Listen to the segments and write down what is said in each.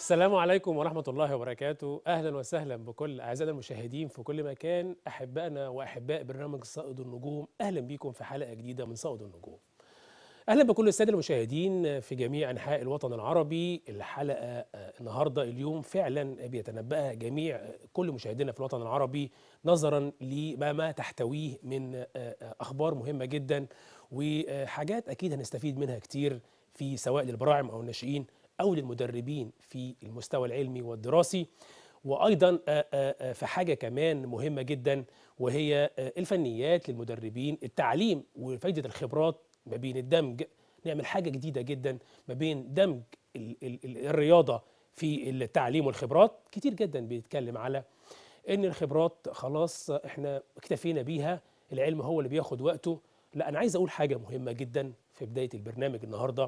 السلام عليكم ورحمة الله وبركاته أهلا وسهلا بكل أعزائنا المشاهدين في كل مكان أحبائنا وأحباء برنامج صائد النجوم أهلا بكم في حلقة جديدة من صائد النجوم أهلا بكل السادة المشاهدين في جميع أنحاء الوطن العربي الحلقة آه، النهاردة اليوم فعلا بيتنبأها جميع آه، كل مشاهدينا في الوطن العربي نظرا لما ما تحتويه من آه، آه، أخبار مهمة جدا وحاجات أكيد هنستفيد منها كتير في سواء للبراعم أو الناشئين أو للمدربين في المستوى العلمي والدراسي وايضا آه، آه، آه، في حاجه كمان مهمه جدا وهي آه، الفنيات للمدربين التعليم وفائده الخبرات ما بين الدمج نعمل حاجه جديده جدا ما بين دمج ال- ال- ال- الرياضه في التعليم والخبرات كتير جدا بيتكلم على ان الخبرات خلاص احنا اكتفينا بيها العلم هو اللي بياخد وقته لا انا عايز اقول حاجه مهمه جدا في بدايه البرنامج النهارده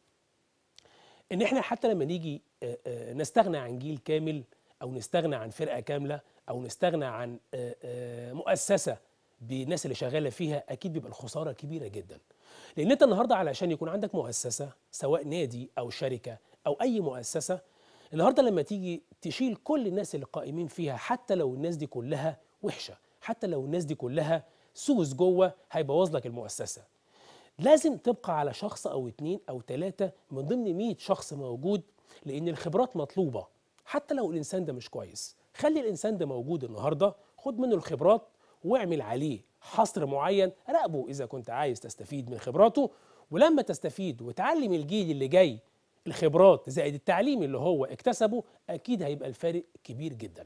ان احنا حتى لما نيجي آه، آه، نستغنى عن جيل كامل او نستغنى عن فرقه كامله او نستغنى عن آه، آه، مؤسسه بالناس اللي شغاله فيها اكيد بيبقى الخساره كبيره جدا لان انت النهارده علشان يكون عندك مؤسسه سواء نادي او شركه او اي مؤسسه النهارده لما تيجي تشيل كل الناس اللي قائمين فيها حتى لو الناس دي كلها وحشه حتى لو الناس دي كلها سوس جوه هيبوظ لك المؤسسه لازم تبقى على شخص او اتنين او تلاتة من ضمن 100 شخص موجود لان الخبرات مطلوبة حتى لو الانسان ده مش كويس خلي الانسان ده موجود النهاردة خد منه الخبرات واعمل عليه حصر معين راقبه اذا كنت عايز تستفيد من خبراته ولما تستفيد وتعلم الجيل اللي جاي الخبرات زائد التعليم اللي هو اكتسبه اكيد هيبقى الفارق كبير جدا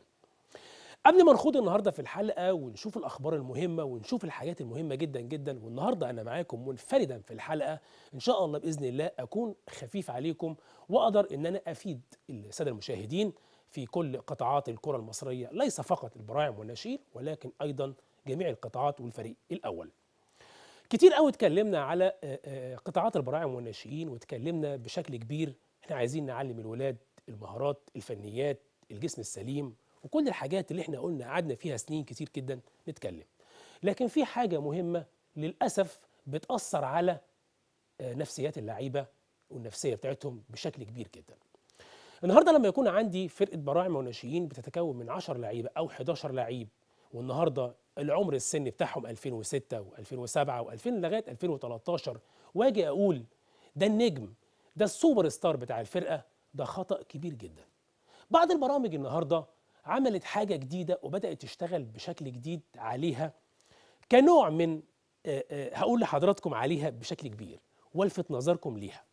قبل ما نخوض النهارده في الحلقه ونشوف الاخبار المهمه ونشوف الحاجات المهمه جدا جدا والنهارده انا معاكم منفردا في الحلقه ان شاء الله باذن الله اكون خفيف عليكم واقدر ان انا افيد الساده المشاهدين في كل قطاعات الكره المصريه ليس فقط البراعم والناشئين ولكن ايضا جميع القطاعات والفريق الاول. كتير قوي اتكلمنا على آه، آه، قطاعات البراعم والناشئين واتكلمنا بشكل كبير احنا عايزين نعلم الولاد المهارات الفنيات الجسم السليم وكل الحاجات اللي احنا قلنا قعدنا فيها سنين كتير جدا نتكلم لكن في حاجة مهمة للأسف بتأثر على آه، نفسيات اللعيبة والنفسية بتاعتهم بشكل كبير جدا النهارده لما يكون عندي فرقه براعم وناشئين بتتكون من 10 لعيبه او 11 لعيب والنهارده العمر السن بتاعهم 2006 و2007 و2000 لغايه 2013 واجي اقول ده النجم ده السوبر ستار بتاع الفرقه ده خطا كبير جدا بعض البرامج النهارده عملت حاجه جديده وبدات تشتغل بشكل جديد عليها كنوع من آه، آه، هقول لحضراتكم عليها بشكل كبير والفت نظركم ليها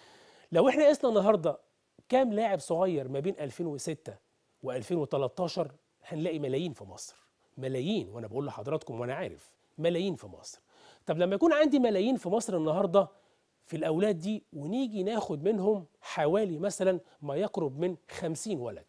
لو احنا قسنا النهارده كام لاعب صغير ما بين 2006 و2013 هنلاقي ملايين في مصر ملايين وانا بقول لحضراتكم وانا عارف ملايين في مصر طب لما يكون عندي ملايين في مصر النهارده في الاولاد دي ونيجي ناخد منهم حوالي مثلا ما يقرب من 50 ولد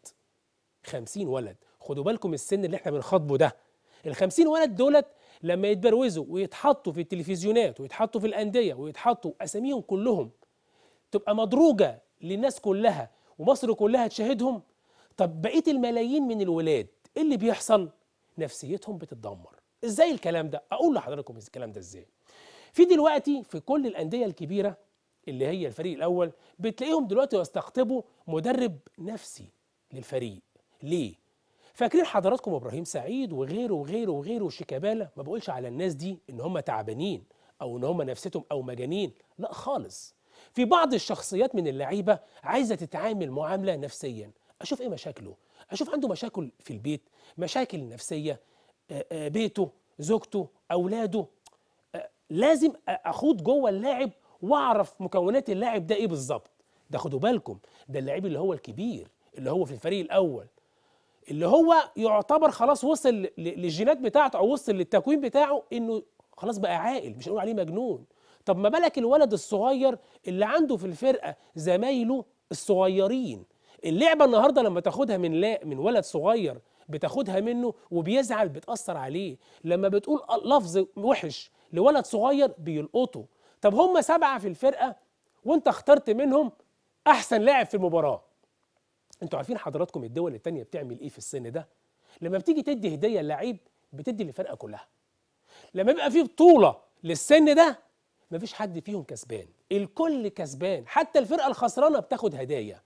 50 ولد خدوا بالكم السن اللي احنا بنخاطبه ده ال 50 ولد دولت لما يتبروزوا ويتحطوا في التلفزيونات ويتحطوا في الانديه ويتحطوا اساميهم كلهم تبقى مدروجه للناس كلها ومصر كلها تشاهدهم طب بقيه الملايين من الولاد ايه اللي بيحصل نفسيتهم بتتدمر ازاي الكلام ده اقول لحضراتكم الكلام ده ازاي في دلوقتي في كل الانديه الكبيره اللي هي الفريق الاول بتلاقيهم دلوقتي يستقطبوا مدرب نفسي للفريق ليه فاكرين حضراتكم ابراهيم سعيد وغيره وغيره وغيره وشيكابالا ما بقولش على الناس دي ان هم تعبانين او ان هم نفسيتهم او مجانين لا خالص في بعض الشخصيات من اللعيبه عايزه تتعامل معامله نفسيا اشوف ايه مشاكله اشوف عنده مشاكل في البيت مشاكل نفسيه آه، آه، بيته زوجته اولاده آه، لازم أ- اخوض جوه اللاعب واعرف مكونات اللاعب ده ايه بالظبط ده خدوا بالكم ده اللاعب اللي هو الكبير اللي هو في الفريق الاول اللي هو يعتبر خلاص وصل ل- للجينات بتاعته او وصل للتكوين بتاعه انه خلاص بقى عاقل مش هنقول عليه مجنون طب ما بالك الولد الصغير اللي عنده في الفرقه زمايله الصغيرين اللعبه النهارده لما تاخدها من لا من ولد صغير بتاخدها منه وبيزعل بتاثر عليه لما بتقول لفظ وحش لولد صغير بيلقطه طب هم سبعه في الفرقه وانت اخترت منهم احسن لاعب في المباراه انتوا عارفين حضراتكم الدول التانية بتعمل ايه في السن ده لما بتيجي تدي هديه للعيب بتدي للفرقه كلها لما يبقى في بطوله للسن ده مفيش حد فيهم كسبان الكل كسبان حتى الفرقه الخسرانه بتاخد هدايا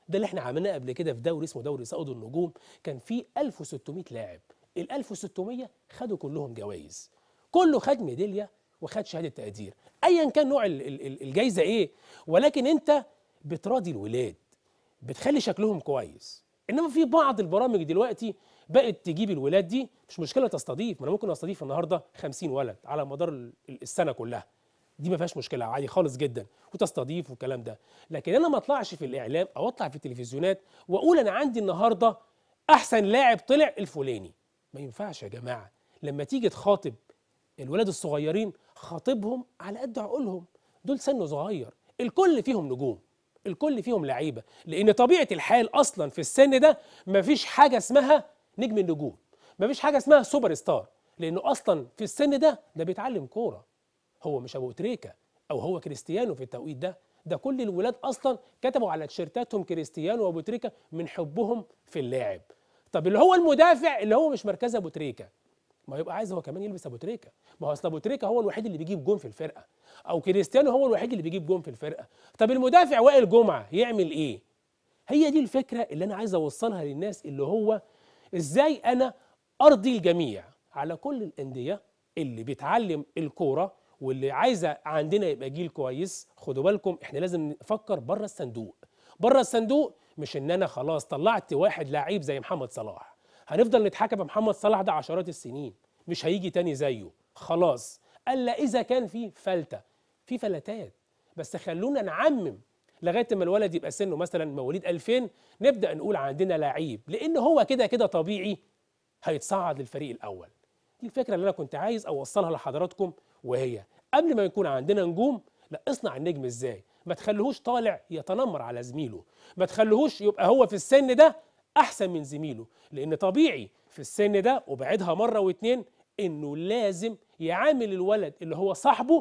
ده اللي احنا عملناه قبل كده في دوري اسمه دوري صعود النجوم كان فيه 1600 لاعب ال 1600 خدوا كلهم جوائز كله خد ميداليه وخد شهاده تقدير ايا كان نوع ال- ال- ال- الجايزه ايه ولكن انت بتراضي الولاد بتخلي شكلهم كويس انما في بعض البرامج دلوقتي بقت تجيب الولاد دي مش مشكله تستضيف ما انا ممكن استضيف النهارده 50 ولد على مدار ال- السنه كلها دي ما فيهاش مشكله عادي خالص جدا وتستضيف والكلام ده لكن انا ما اطلعش في الاعلام او اطلع في التلفزيونات واقول انا عندي النهارده احسن لاعب طلع الفلاني ما ينفعش يا جماعه لما تيجي تخاطب الولاد الصغيرين خاطبهم على قد عقولهم دول سن صغير الكل فيهم نجوم الكل فيهم لعيبه لان طبيعه الحال اصلا في السن ده مفيش حاجه اسمها نجم النجوم مفيش حاجه اسمها سوبر ستار لانه اصلا في السن ده ده بيتعلم كوره هو مش ابو تريكه او هو كريستيانو في التوقيت ده ده كل الولاد اصلا كتبوا على تيشيرتاتهم كريستيانو وابو تريكه من حبهم في اللاعب طب اللي هو المدافع اللي هو مش مركز ابو تريكه ما يبقى عايز هو كمان يلبس ابو تريكه ما هو اصل ابو تريكه هو الوحيد اللي بيجيب جون في الفرقه او كريستيانو هو الوحيد اللي بيجيب جون في الفرقه طب المدافع وائل جمعه يعمل ايه هي دي الفكره اللي انا عايز اوصلها للناس اللي هو ازاي انا ارضي الجميع على كل الانديه اللي بيتعلم الكوره واللي عايزه عندنا يبقى جيل كويس خدوا بالكم احنا لازم نفكر بره الصندوق بره الصندوق مش ان انا خلاص طلعت واحد لعيب زي محمد صلاح هنفضل نتحكى بمحمد صلاح ده عشرات السنين مش هيجي تاني زيه خلاص الا اذا كان في فلته في فلتات بس خلونا نعمم لغايه ما الولد يبقى سنه مثلا مواليد 2000 نبدا نقول عندنا لعيب لان هو كده كده طبيعي هيتصعد للفريق الاول دي الفكره اللي انا كنت عايز اوصلها لحضراتكم وهي قبل ما يكون عندنا نجوم لا اصنع النجم ازاي ما تخليهوش طالع يتنمر على زميله ما تخليهوش يبقى هو في السن ده احسن من زميله لان طبيعي في السن ده وبعدها مره واتنين انه لازم يعامل الولد اللي هو صاحبه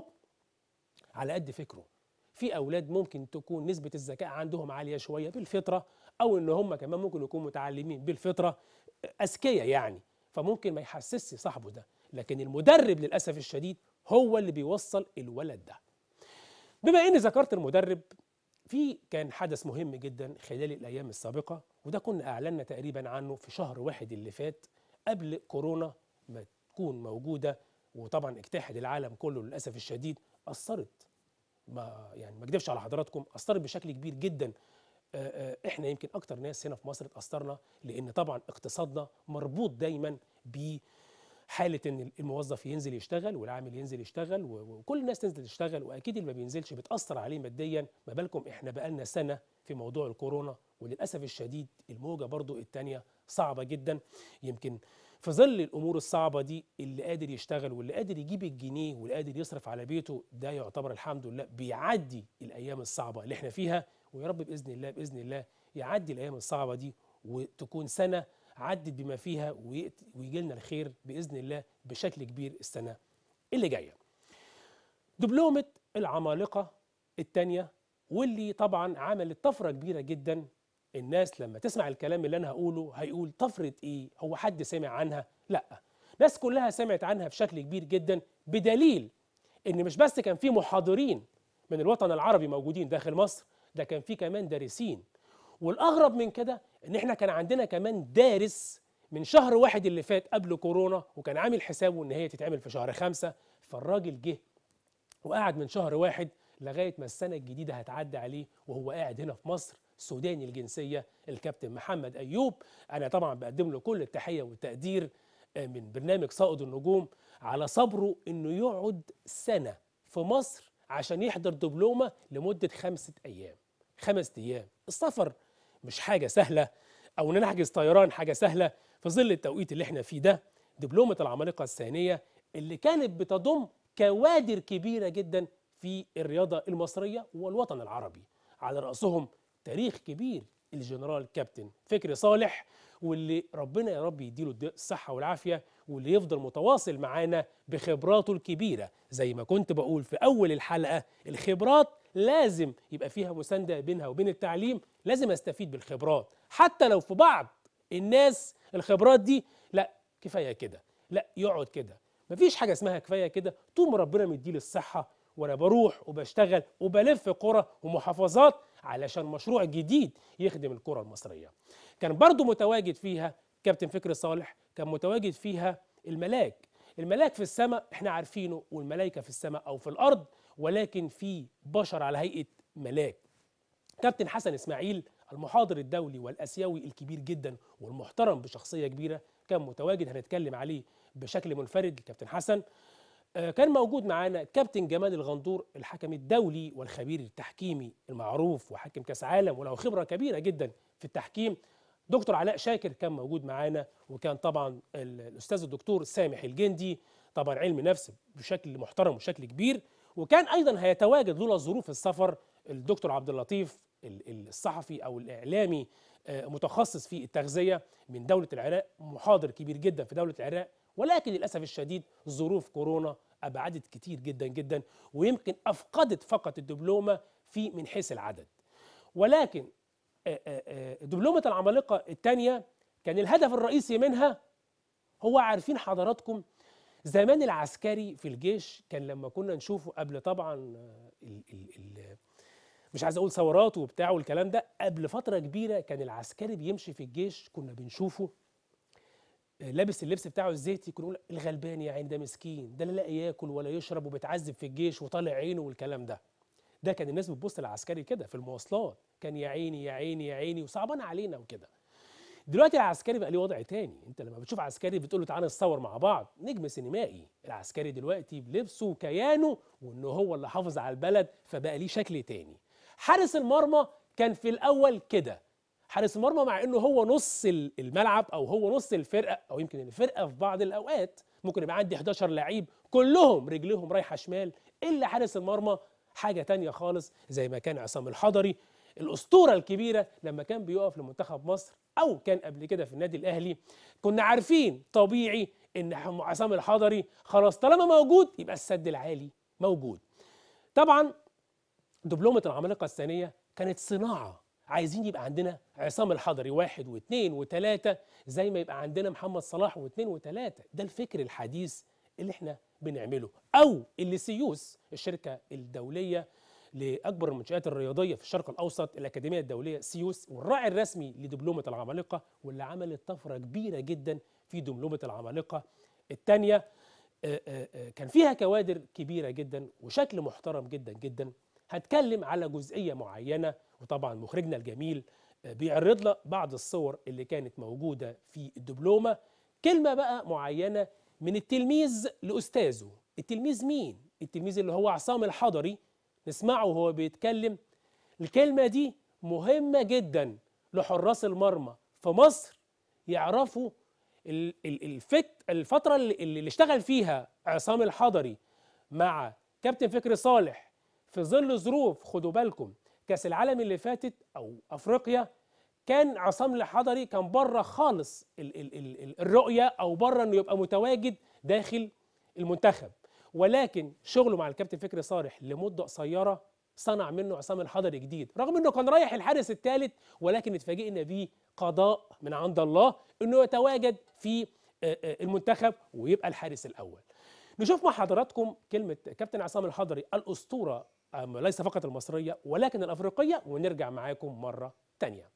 على قد فكره في اولاد ممكن تكون نسبه الذكاء عندهم عاليه شويه بالفطره او ان هم كمان ممكن يكونوا متعلمين بالفطره اذكياء يعني فممكن ما يحسسش صاحبه ده لكن المدرب للاسف الشديد هو اللي بيوصل الولد ده بما اني ذكرت المدرب في كان حدث مهم جدا خلال الايام السابقه وده كنا اعلنا تقريبا عنه في شهر واحد اللي فات قبل كورونا ما تكون موجوده وطبعا اجتاحت العالم كله للاسف الشديد اثرت ما يعني ما اكذبش على حضراتكم اثرت بشكل كبير جدا آه، آه، احنا يمكن اكتر ناس هنا في مصر اتاثرنا لان طبعا اقتصادنا مربوط دايما بحاله ان الموظف ينزل يشتغل والعامل ينزل يشتغل و- وكل الناس تنزل تشتغل واكيد اللي ما بينزلش بتاثر عليه ماديا ما بالكم احنا بقالنا سنه في موضوع الكورونا وللاسف الشديد الموجه برضو الثانيه صعبه جدا يمكن في ظل الامور الصعبه دي اللي قادر يشتغل واللي قادر يجيب الجنيه واللي قادر يصرف على بيته ده يعتبر الحمد لله بيعدي الايام الصعبه اللي احنا فيها ويا رب باذن الله باذن الله يعدي الايام الصعبه دي وتكون سنه عدت بما فيها ويجي لنا الخير باذن الله بشكل كبير السنه اللي جايه. دبلومه العمالقه الثانيه واللي طبعا عملت طفره كبيره جدا الناس لما تسمع الكلام اللي انا هقوله هيقول طفره ايه؟ هو حد سمع عنها؟ لا ناس كلها سمعت عنها بشكل كبير جدا بدليل ان مش بس كان في محاضرين من الوطن العربي موجودين داخل مصر ده كان في كمان دارسين والاغرب من كده ان احنا كان عندنا كمان دارس من شهر واحد اللي فات قبل كورونا وكان عامل حسابه ان هي تتعمل في شهر خمسة فالراجل جه وقعد من شهر واحد لغايه ما السنه الجديده هتعدي عليه وهو قاعد هنا في مصر سوداني الجنسيه الكابتن محمد ايوب انا طبعا بقدم له كل التحيه والتقدير آه، من برنامج صائد النجوم على صبره انه يقعد سنه في مصر عشان يحضر دبلومه لمده خمسه ايام خمس ايام السفر مش حاجه سهله او ان انا احجز طيران حاجه سهله في ظل التوقيت اللي احنا فيه ده دبلومه العمالقه الثانيه اللي كانت بتضم كوادر كبيره جدا في الرياضه المصريه والوطن العربي على راسهم تاريخ كبير الجنرال كابتن فكري صالح واللي ربنا يا رب يديله الد- الصحه والعافيه واللي يفضل متواصل معانا بخبراته الكبيره زي ما كنت بقول في اول الحلقه الخبرات لازم يبقى فيها مسانده بينها وبين التعليم لازم استفيد بالخبرات حتى لو في بعض الناس الخبرات دي لا كفايه كده لا يقعد كده مفيش حاجه اسمها كفايه كده طول ما ربنا مديلي الصحه وانا بروح وبشتغل وبلف قرى ومحافظات علشان مشروع جديد يخدم الكره المصريه كان برضو متواجد فيها كابتن فكري صالح كان متواجد فيها الملاك الملاك في السماء احنا عارفينه والملائكه في السماء او في الارض ولكن في بشر على هيئه ملاك كابتن حسن اسماعيل المحاضر الدولي والاسيوي الكبير جدا والمحترم بشخصيه كبيره كان متواجد هنتكلم عليه بشكل منفرد الكابتن حسن آه، كان موجود معانا كابتن جمال الغندور الحكم الدولي والخبير التحكيمي المعروف وحكم كاس عالم وله خبره كبيره جدا في التحكيم دكتور علاء شاكر كان موجود معانا وكان طبعا ال- الاستاذ الدكتور سامح الجندي طبعا علم نفس بشكل محترم وشكل كبير وكان ايضا هيتواجد لولا ظروف السفر الدكتور عبد اللطيف ال- ال- الصحفي او الاعلامي آه، متخصص في التغذيه من دوله العراق محاضر كبير جدا في دوله العراق ولكن للاسف الشديد ظروف كورونا ابعدت كتير جدا جدا ويمكن افقدت فقط الدبلومه في من حيث العدد ولكن آه، آه، آه، دبلومه العمالقه الثانيه كان الهدف الرئيسي منها هو عارفين حضراتكم زمان العسكري في الجيش كان لما كنا نشوفه قبل طبعا آه، ال ال ال مش عايز اقول ثورات وبتاع والكلام ده قبل فتره كبيره كان العسكري بيمشي في الجيش كنا بنشوفه آه، لابس اللبس بتاعه الزيتي كنا نقول الغلبان يا عين ده مسكين ده لا لاقي ياكل ولا يشرب وبيتعذب في الجيش وطالع عينه والكلام ده ده كان الناس بتبص للعسكري كده في المواصلات كان يا عيني يا عيني يا عيني وصعبان علينا وكده دلوقتي العسكري بقى ليه وضع تاني انت لما بتشوف عسكري بتقول له تعالى نتصور مع بعض نجم سينمائي العسكري دلوقتي بلبسه وكيانه وان هو اللي حافظ على البلد فبقى ليه شكل تاني حارس المرمى كان في الاول كده حارس المرمى مع انه هو نص ال- الملعب او هو نص الفرقه او يمكن الفرقه في بعض الاوقات ممكن يبقى عندي 11 لعيب كلهم رجليهم رايحه شمال الا حارس المرمى حاجه تانية خالص زي ما كان عصام الحضري الاسطوره الكبيره لما كان بيقف لمنتخب مصر او كان قبل كده في النادي الاهلي كنا عارفين طبيعي ان عصام الحضري خلاص طالما موجود يبقى السد العالي موجود طبعا دبلومه العمالقه الثانيه كانت صناعه عايزين يبقى عندنا عصام الحضري واحد واثنين وثلاثه زي ما يبقى عندنا محمد صلاح واثنين وثلاثه ده الفكر الحديث اللي احنا بنعمله او اللي سيوس الشركه الدوليه لاكبر المنشات الرياضيه في الشرق الاوسط الاكاديميه الدوليه سيوس والراعي الرسمي لدبلومه العمالقه واللي عملت طفره كبيره جدا في دبلومه العمالقه الثانيه كان فيها كوادر كبيره جدا وشكل محترم جدا جدا هتكلم على جزئيه معينه وطبعا مخرجنا الجميل آه، بيعرض لنا بعض الصور اللي كانت موجوده في الدبلومه كلمه بقى معينه من التلميذ لاستاذه التلميذ مين التلميذ اللي هو عصام الحضري نسمعه وهو بيتكلم الكلمه دي مهمه جدا لحراس المرمى في مصر يعرفوا ال- ال- الفت الفتره اللي, اللي اشتغل فيها عصام الحضري مع كابتن فكري صالح في ظل ظروف خدوا بالكم كاس العالم اللي فاتت او افريقيا كان عصام الحضري كان بره خالص ال ال ال ال- الرؤيه او بره انه يبقى متواجد داخل المنتخب ولكن شغله مع الكابتن فكري صالح لمده قصيره صنع منه عصام الحضري جديد رغم انه كان رايح الحارس الثالث ولكن اتفاجئنا بيه قضاء من عند الله انه يتواجد في آه، آه، المنتخب ويبقى الحارس الاول نشوف مع حضراتكم كلمه كابتن عصام الحضري الاسطوره آم، ليس فقط المصريه ولكن الافريقيه ونرجع معاكم مره تانية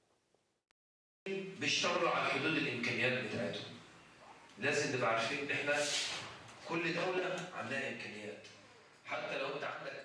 بيشتغلوا على حدود الامكانيات بتاعتهم لازم نبقى عارفين احنا كل دوله عندها امكانيات حتى لو انت عندك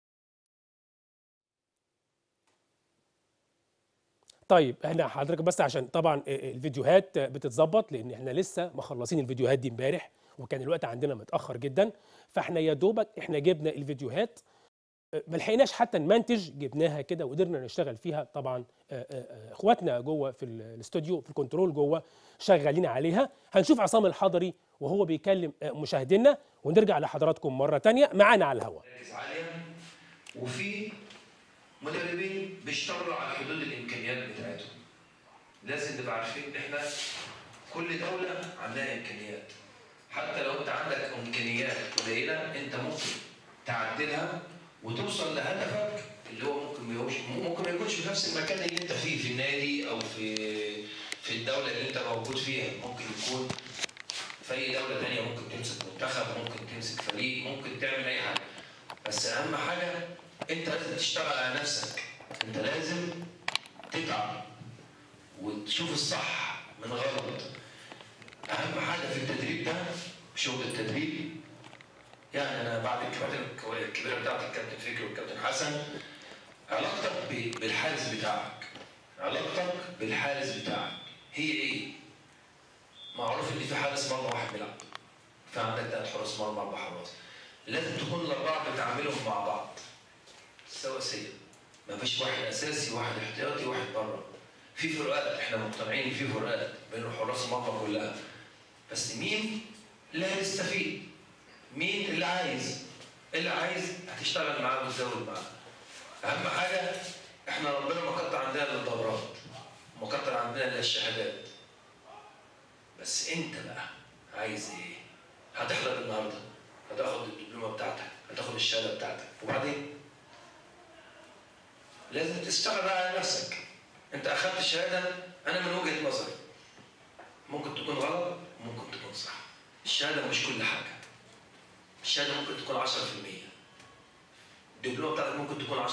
طيب احنا حضرتك بس عشان طبعا الفيديوهات بتتظبط لان احنا لسه مخلصين الفيديوهات دي امبارح وكان الوقت عندنا متاخر جدا فاحنا يا دوبك احنا جبنا الفيديوهات ما لحقناش حتى نمنتج جبناها كده وقدرنا نشتغل فيها طبعا آه، آه، آه، اخواتنا جوه في ال- الاستوديو في الكنترول جوه شغالين عليها هنشوف عصام الحضري وهو بيكلم آه، مشاهدينا ونرجع لحضراتكم مره تانية معانا على الهواء مراكز عاليه وفي مدربين بيشتغلوا على حدود الامكانيات بتاعتهم لازم نبقى عارفين احنا كل دوله عندها امكانيات حتى لو انت عندك امكانيات قليله انت ممكن تعدلها وتوصل لهدفك اللي هو ممكن ما يكونش ممكن ما يكونش في نفس المكان اللي انت فيه في النادي او في في الدوله اللي انت موجود فيها ممكن يكون في اي دوله ثانيه ممكن تمسك منتخب ممكن تمسك فريق ممكن تعمل اي حاجه بس اهم حاجه انت لازم تشتغل على نفسك انت لازم تتعب وتشوف الصح من غلط اهم حاجه في التدريب ده شغل التدريب يعني انا بعد الكباتن الكبيره بتاعت الكابتن فكري والكابتن حسن علاقتك ب- بالحارس بتاعك علاقتك بالحارس بتاعك هي ايه؟ معروف ان في حارس مرمى واحد بيلعب في عندك ثلاث حراس مرمى اربع حراس لازم تكون الاربعه بتعاملهم مع بعض سواسيه ما فيش واحد اساسي واحد احتياطي واحد بره في فروقات احنا مقتنعين ان في فروقات بين حراس المرمى كلها بس مين اللي هيستفيد مين اللي عايز اللي عايز هتشتغل معاه وتزود معاه اهم حاجه احنا ربنا ما كتر عندنا الا الدورات ما كتر عندنا الا الشهادات بس انت بقى عايز ايه هتحضر النهارده هتاخد الدبلومه بتاعتك هتاخد الشهاده بتاعتك وبعدين لازم تشتغل بقى على نفسك انت اخدت الشهاده انا من وجهه نظري ممكن تكون غلط ممكن تكون صح الشهاده مش كل حاجه الشهاده ممكن تكون 10% الدبلومه بتاعتك ممكن تكون 10%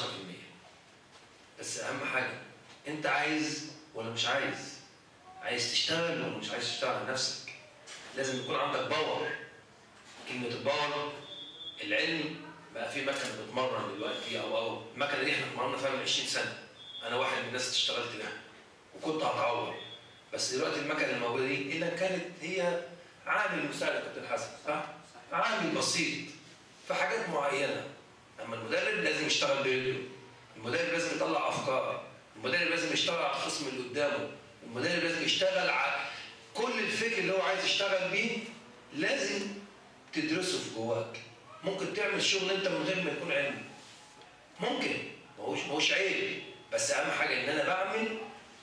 بس اهم حاجه انت عايز ولا مش عايز عايز تشتغل ولا مش عايز تشتغل على نفسك لازم يكون عندك باور كلمه الباور العلم بقى في مكنه بتمرن دلوقتي او او المكنه دي احنا اتمرنا فيها من 20 سنه انا واحد من الناس اللي اشتغلت بيها وكنت هتعور بس دلوقتي المكنه الموجوده دي الا كانت هي عامل مساعد يا كابتن حسن صح؟ عامل بسيط في حاجات معينه اما المدرب لازم يشتغل برجله المدرب لازم يطلع افكار المدرب لازم يشتغل على الخصم اللي قدامه المدرب لازم يشتغل على كل الفكر اللي هو عايز يشتغل بيه لازم تدرسه في جواك ممكن تعمل شغل انت من غير ما يكون علم ممكن ما هوش ما هوش عيب بس اهم حاجه ان انا بعمل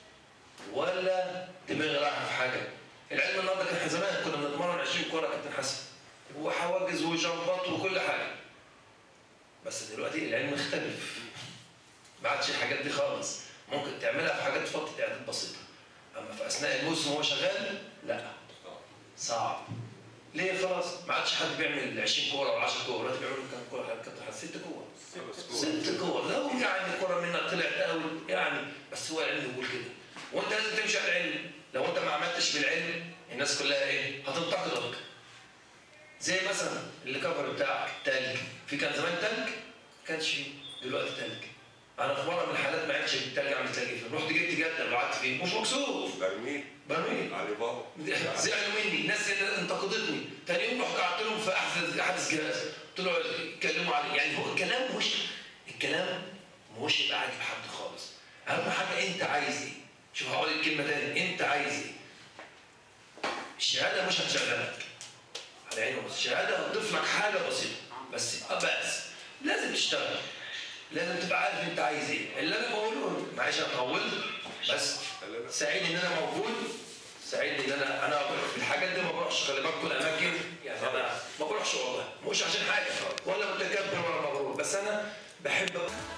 ولا دماغي رايحه في حاجه العلم النهارده كان احنا زمان كنا بنتمرن 20 كوره يا كابتن حسن وحواجز وجنبات وكل حاجه بس دلوقتي العلم اختلف ما عادش الحاجات دي خالص ممكن تعملها في حاجات فتره اعداد بسيطه اما في اثناء الموسم وهو شغال لا صعب ليه خلاص ما عادش حد بيعمل 20 كوره ولا 10 كوره دلوقتي بيعملوا كام كوره يا كابتن حسن ست كور ست كور لو يعني كوره منك طلعت قوي يعني بس هو العلم بيقول كده وانت لازم تمشي على العلم لو انت ما عملتش بالعلم الناس كلها ايه هتنتقدك زي مثلا الكفر بتاعك تلج في كان زمان تلج كانش فيه دلوقتي تلج انا في مره من الحالات ما عرفتش اجيب تلج اعمل تلج فين رحت جبت جده وقعدت فيه مش مكسوف برميل برميل علي بابا زعلوا مني الناس اللي انتقدتني تاني يوم رحت قعدت لهم في احدث احدث جهاز طلعوا يتكلموا عليه يعني هو الكلام مش الكلام مش يبقى عاجب حد خالص اهم حاجه انت عايز ايه شوف هقول الكلمه تاني انت عايز ايه الشهاده مش هتشغلك على عيني بس الشهاده هتضيف لك حاجه بسيطه بس بس لازم تشتغل لازم تبقى عارف انت عايز ايه اللي انا بقوله معلش انا طولت بس سعيد ان انا موجود سعيد ان انا انا في الحاجات دي ما بروحش خلي بالك كل اماكن يعني انا ما بروحش والله مش عشان حاجه ولا متكبر ولا مغرور بس انا بحب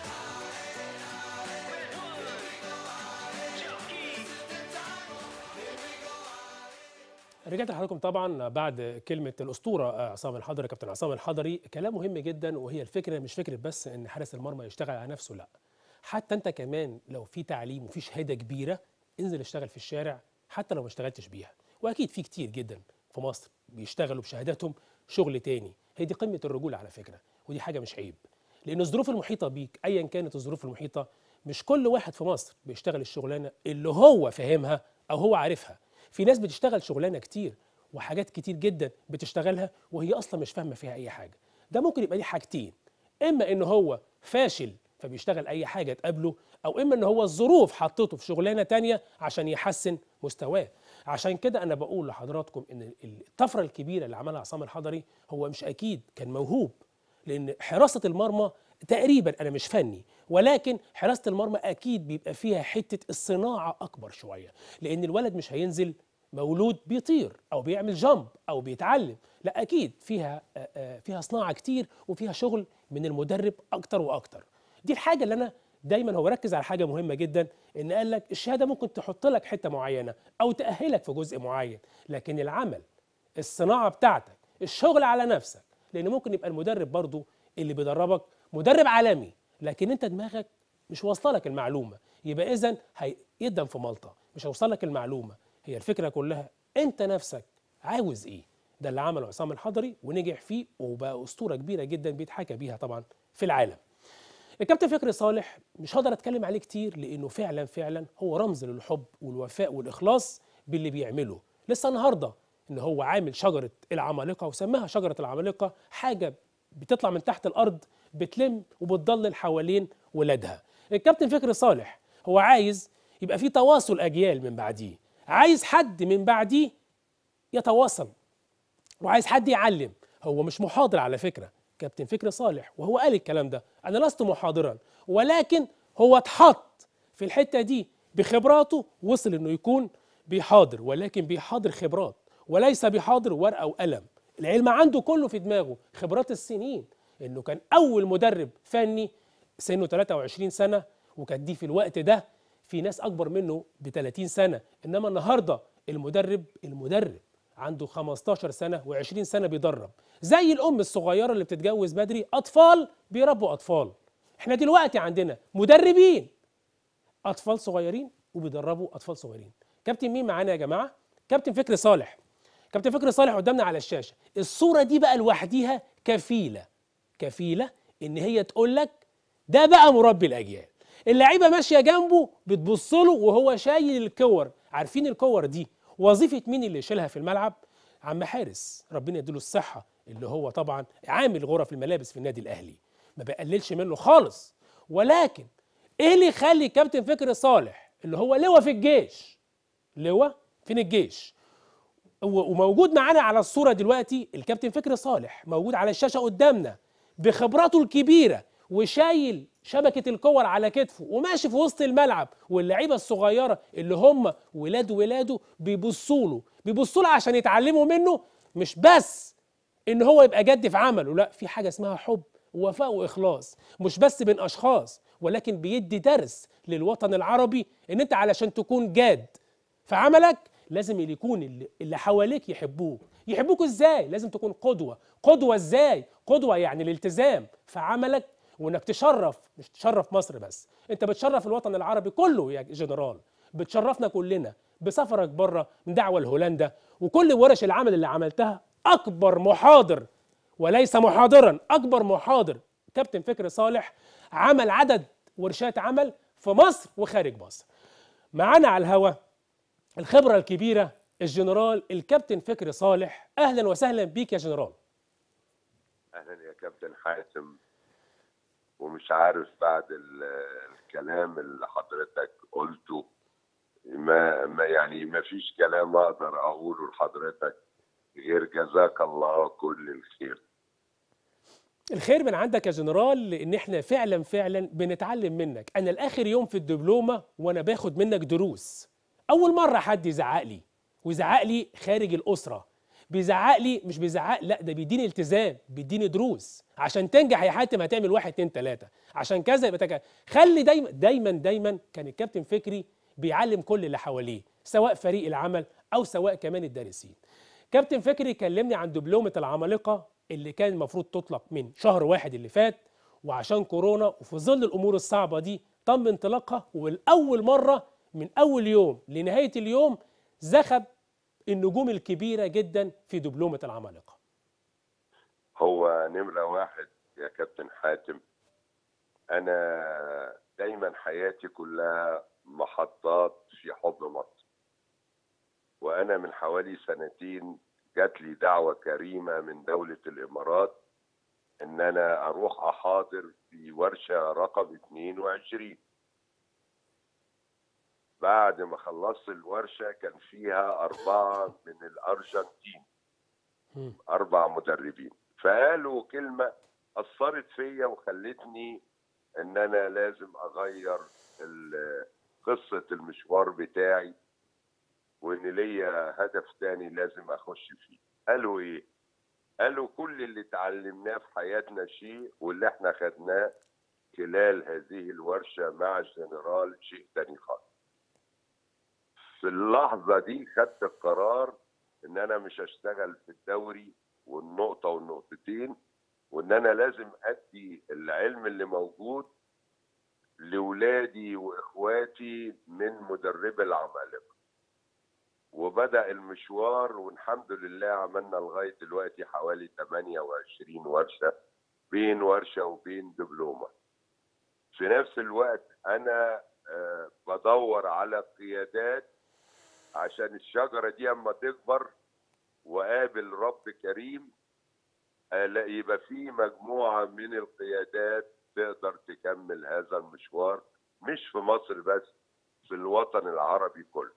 رجعت لحضراتكم طبعا بعد كلمه الاسطوره عصام الحضري كابتن عصام الحضري كلام مهم جدا وهي الفكره مش فكره بس ان حارس المرمى يشتغل على نفسه لا حتى انت كمان لو في تعليم وفي شهاده كبيره انزل اشتغل في الشارع حتى لو ما اشتغلتش بيها واكيد في كتير جدا في مصر بيشتغلوا بشهاداتهم شغل تاني هي دي قمه الرجوله على فكره ودي حاجه مش عيب لان الظروف المحيطه بيك ايا كانت الظروف المحيطه مش كل واحد في مصر بيشتغل الشغلانه اللي هو فاهمها او هو عارفها في ناس بتشتغل شغلانه كتير وحاجات كتير جدا بتشتغلها وهي اصلا مش فاهمه فيها اي حاجه ده ممكن يبقى ليه حاجتين اما ان هو فاشل فبيشتغل اي حاجه تقابله او اما ان هو الظروف حطته في شغلانه تانية عشان يحسن مستواه عشان كده انا بقول لحضراتكم ان الطفره الكبيره اللي عملها عصام الحضري هو مش اكيد كان موهوب لان حراسه المرمى تقريبا انا مش فني ولكن حراسه المرمى اكيد بيبقى فيها حته الصناعه اكبر شويه لان الولد مش هينزل مولود بيطير او بيعمل جامب او بيتعلم لا اكيد فيها آه، آه، فيها صناعه كتير وفيها شغل من المدرب اكتر واكتر دي الحاجه اللي انا دايما هو ركز على حاجه مهمه جدا ان قال لك الشهاده ممكن تحط لك حته معينه او تاهلك في جزء معين لكن العمل الصناعه بتاعتك الشغل على نفسك لان ممكن يبقى المدرب برضو اللي بيدربك مدرب عالمي لكن انت دماغك مش واصله لك المعلومه يبقى اذا هيقدم في مالطا مش هيوصل لك المعلومه هي الفكره كلها انت نفسك عاوز ايه ده اللي عمله عصام الحضري ونجح فيه وبقى اسطوره كبيره جدا بيتحكى بيها طبعا في العالم الكابتن فكري صالح مش هقدر اتكلم عليه كتير لانه فعلا فعلا هو رمز للحب والوفاء والاخلاص باللي بيعمله لسه النهارده ان هو عامل شجره العمالقه وسماها شجره العمالقه حاجه بتطلع من تحت الارض بتلم وبتضلل حوالين ولادها الكابتن فكري صالح هو عايز يبقى في تواصل اجيال من بعديه عايز حد من بعديه يتواصل وعايز حد يعلم هو مش محاضر على فكره كابتن فكري صالح وهو قال الكلام ده انا لست محاضرا ولكن هو اتحط في الحته دي بخبراته وصل انه يكون بيحاضر ولكن بيحاضر خبرات وليس بيحاضر ورقه وقلم العلم عنده كله في دماغه خبرات السنين انه كان اول مدرب فني سنه 23 سنه وكانت دي في الوقت ده في ناس اكبر منه ب 30 سنه انما النهارده المدرب المدرب عنده 15 سنه و20 سنه بيدرب زي الام الصغيره اللي بتتجوز بدري اطفال بيربوا اطفال احنا دلوقتي عندنا مدربين اطفال صغيرين وبيدربوا اطفال صغيرين كابتن مين معانا يا جماعه كابتن فكري صالح كابتن فكري صالح قدامنا على الشاشه الصوره دي بقى لوحديها كفيله كفيله ان هي تقول لك ده بقى مربي الاجيال اللعيبه ماشيه جنبه بتبص له وهو شايل الكور عارفين الكور دي وظيفه مين اللي يشيلها في الملعب عم حارس ربنا يديله الصحه اللي هو طبعا عامل غرف الملابس في النادي الاهلي ما بقللش منه خالص ولكن ايه اللي يخلي كابتن فكري صالح اللي هو لواء في الجيش لواء فين الجيش وموجود معانا على الصوره دلوقتي الكابتن فكري صالح موجود على الشاشه قدامنا بخبراته الكبيره وشايل شبكه الكور على كتفه وماشي في وسط الملعب واللعيبه الصغيره اللي هم ولاد ولاده بيبصوا له بيبصوا له عشان يتعلموا منه مش بس ان هو يبقى جد في عمله لا في حاجه اسمها حب ووفاء واخلاص مش بس بين اشخاص ولكن بيدي درس للوطن العربي ان انت علشان تكون جاد في عملك لازم اللي يكون اللي, اللي حواليك يحبوك يحبوك ازاي لازم تكون قدوه قدوه ازاي قدوه يعني الالتزام في عملك وانك تشرف مش تشرف مصر بس انت بتشرف الوطن العربي كله يا جنرال بتشرفنا كلنا بسفرك بره من دعوه لهولندا وكل ورش العمل اللي عملتها اكبر محاضر وليس محاضرا اكبر محاضر كابتن فكري صالح عمل عدد ورشات عمل في مصر وخارج مصر معانا على الهوا الخبره الكبيره الجنرال الكابتن فكري صالح اهلا وسهلا بيك يا جنرال اهلا يا كابتن حاتم ومش عارف بعد الكلام اللي حضرتك قلته ما, ما يعني ما فيش كلام اقدر اقوله لحضرتك غير جزاك الله كل الخير الخير من عندك يا جنرال لان احنا فعلا فعلا بنتعلم منك انا الاخر يوم في الدبلومه وانا باخد منك دروس اول مره حد يزعق لي ويزعق لي خارج الاسره بيزعق لي مش بيزعق لا ده بيديني التزام بيديني دروس عشان تنجح يا حاتم هتعمل واحد اتنين تلاته عشان كذا يبقى تكا. خلي دايما دايما دايما كان الكابتن فكري بيعلم كل اللي حواليه سواء فريق العمل او سواء كمان الدارسين كابتن فكري كلمني عن دبلومه العمالقه اللي كان المفروض تطلق من شهر واحد اللي فات وعشان كورونا وفي ظل الامور الصعبه دي تم انطلاقها والاول مره من اول يوم لنهايه اليوم زخب النجوم الكبيره جدا في دبلومه العمالقه هو نمره واحد يا كابتن حاتم انا دايما حياتي كلها محطات في حضن مصر وانا من حوالي سنتين جات لي دعوه كريمه من دوله الامارات ان انا اروح احاضر في ورشه رقم 22 بعد ما خلصت الورشه كان فيها اربعه من الارجنتين اربع مدربين فقالوا كلمه اثرت فيا وخلتني ان انا لازم اغير قصه المشوار بتاعي وان ليا هدف تاني لازم اخش فيه قالوا ايه قالوا كل اللي اتعلمناه في حياتنا شيء واللي احنا خدناه خلال هذه الورشه مع الجنرال شيء تاني خالص في اللحظه دي خدت القرار ان انا مش هشتغل في الدوري والنقطه والنقطتين وان انا لازم ادي العلم اللي موجود لولادي واخواتي من مدربي العمالقه وبدا المشوار والحمد لله عملنا لغايه دلوقتي حوالي 28 ورشه بين ورشه وبين دبلومه في نفس الوقت انا آه، بدور على قيادات عشان الشجره دي اما تكبر وقابل رب كريم آه، لا يبقى في مجموعه من القيادات تقدر تكمل هذا المشوار مش في مصر بس في الوطن العربي كله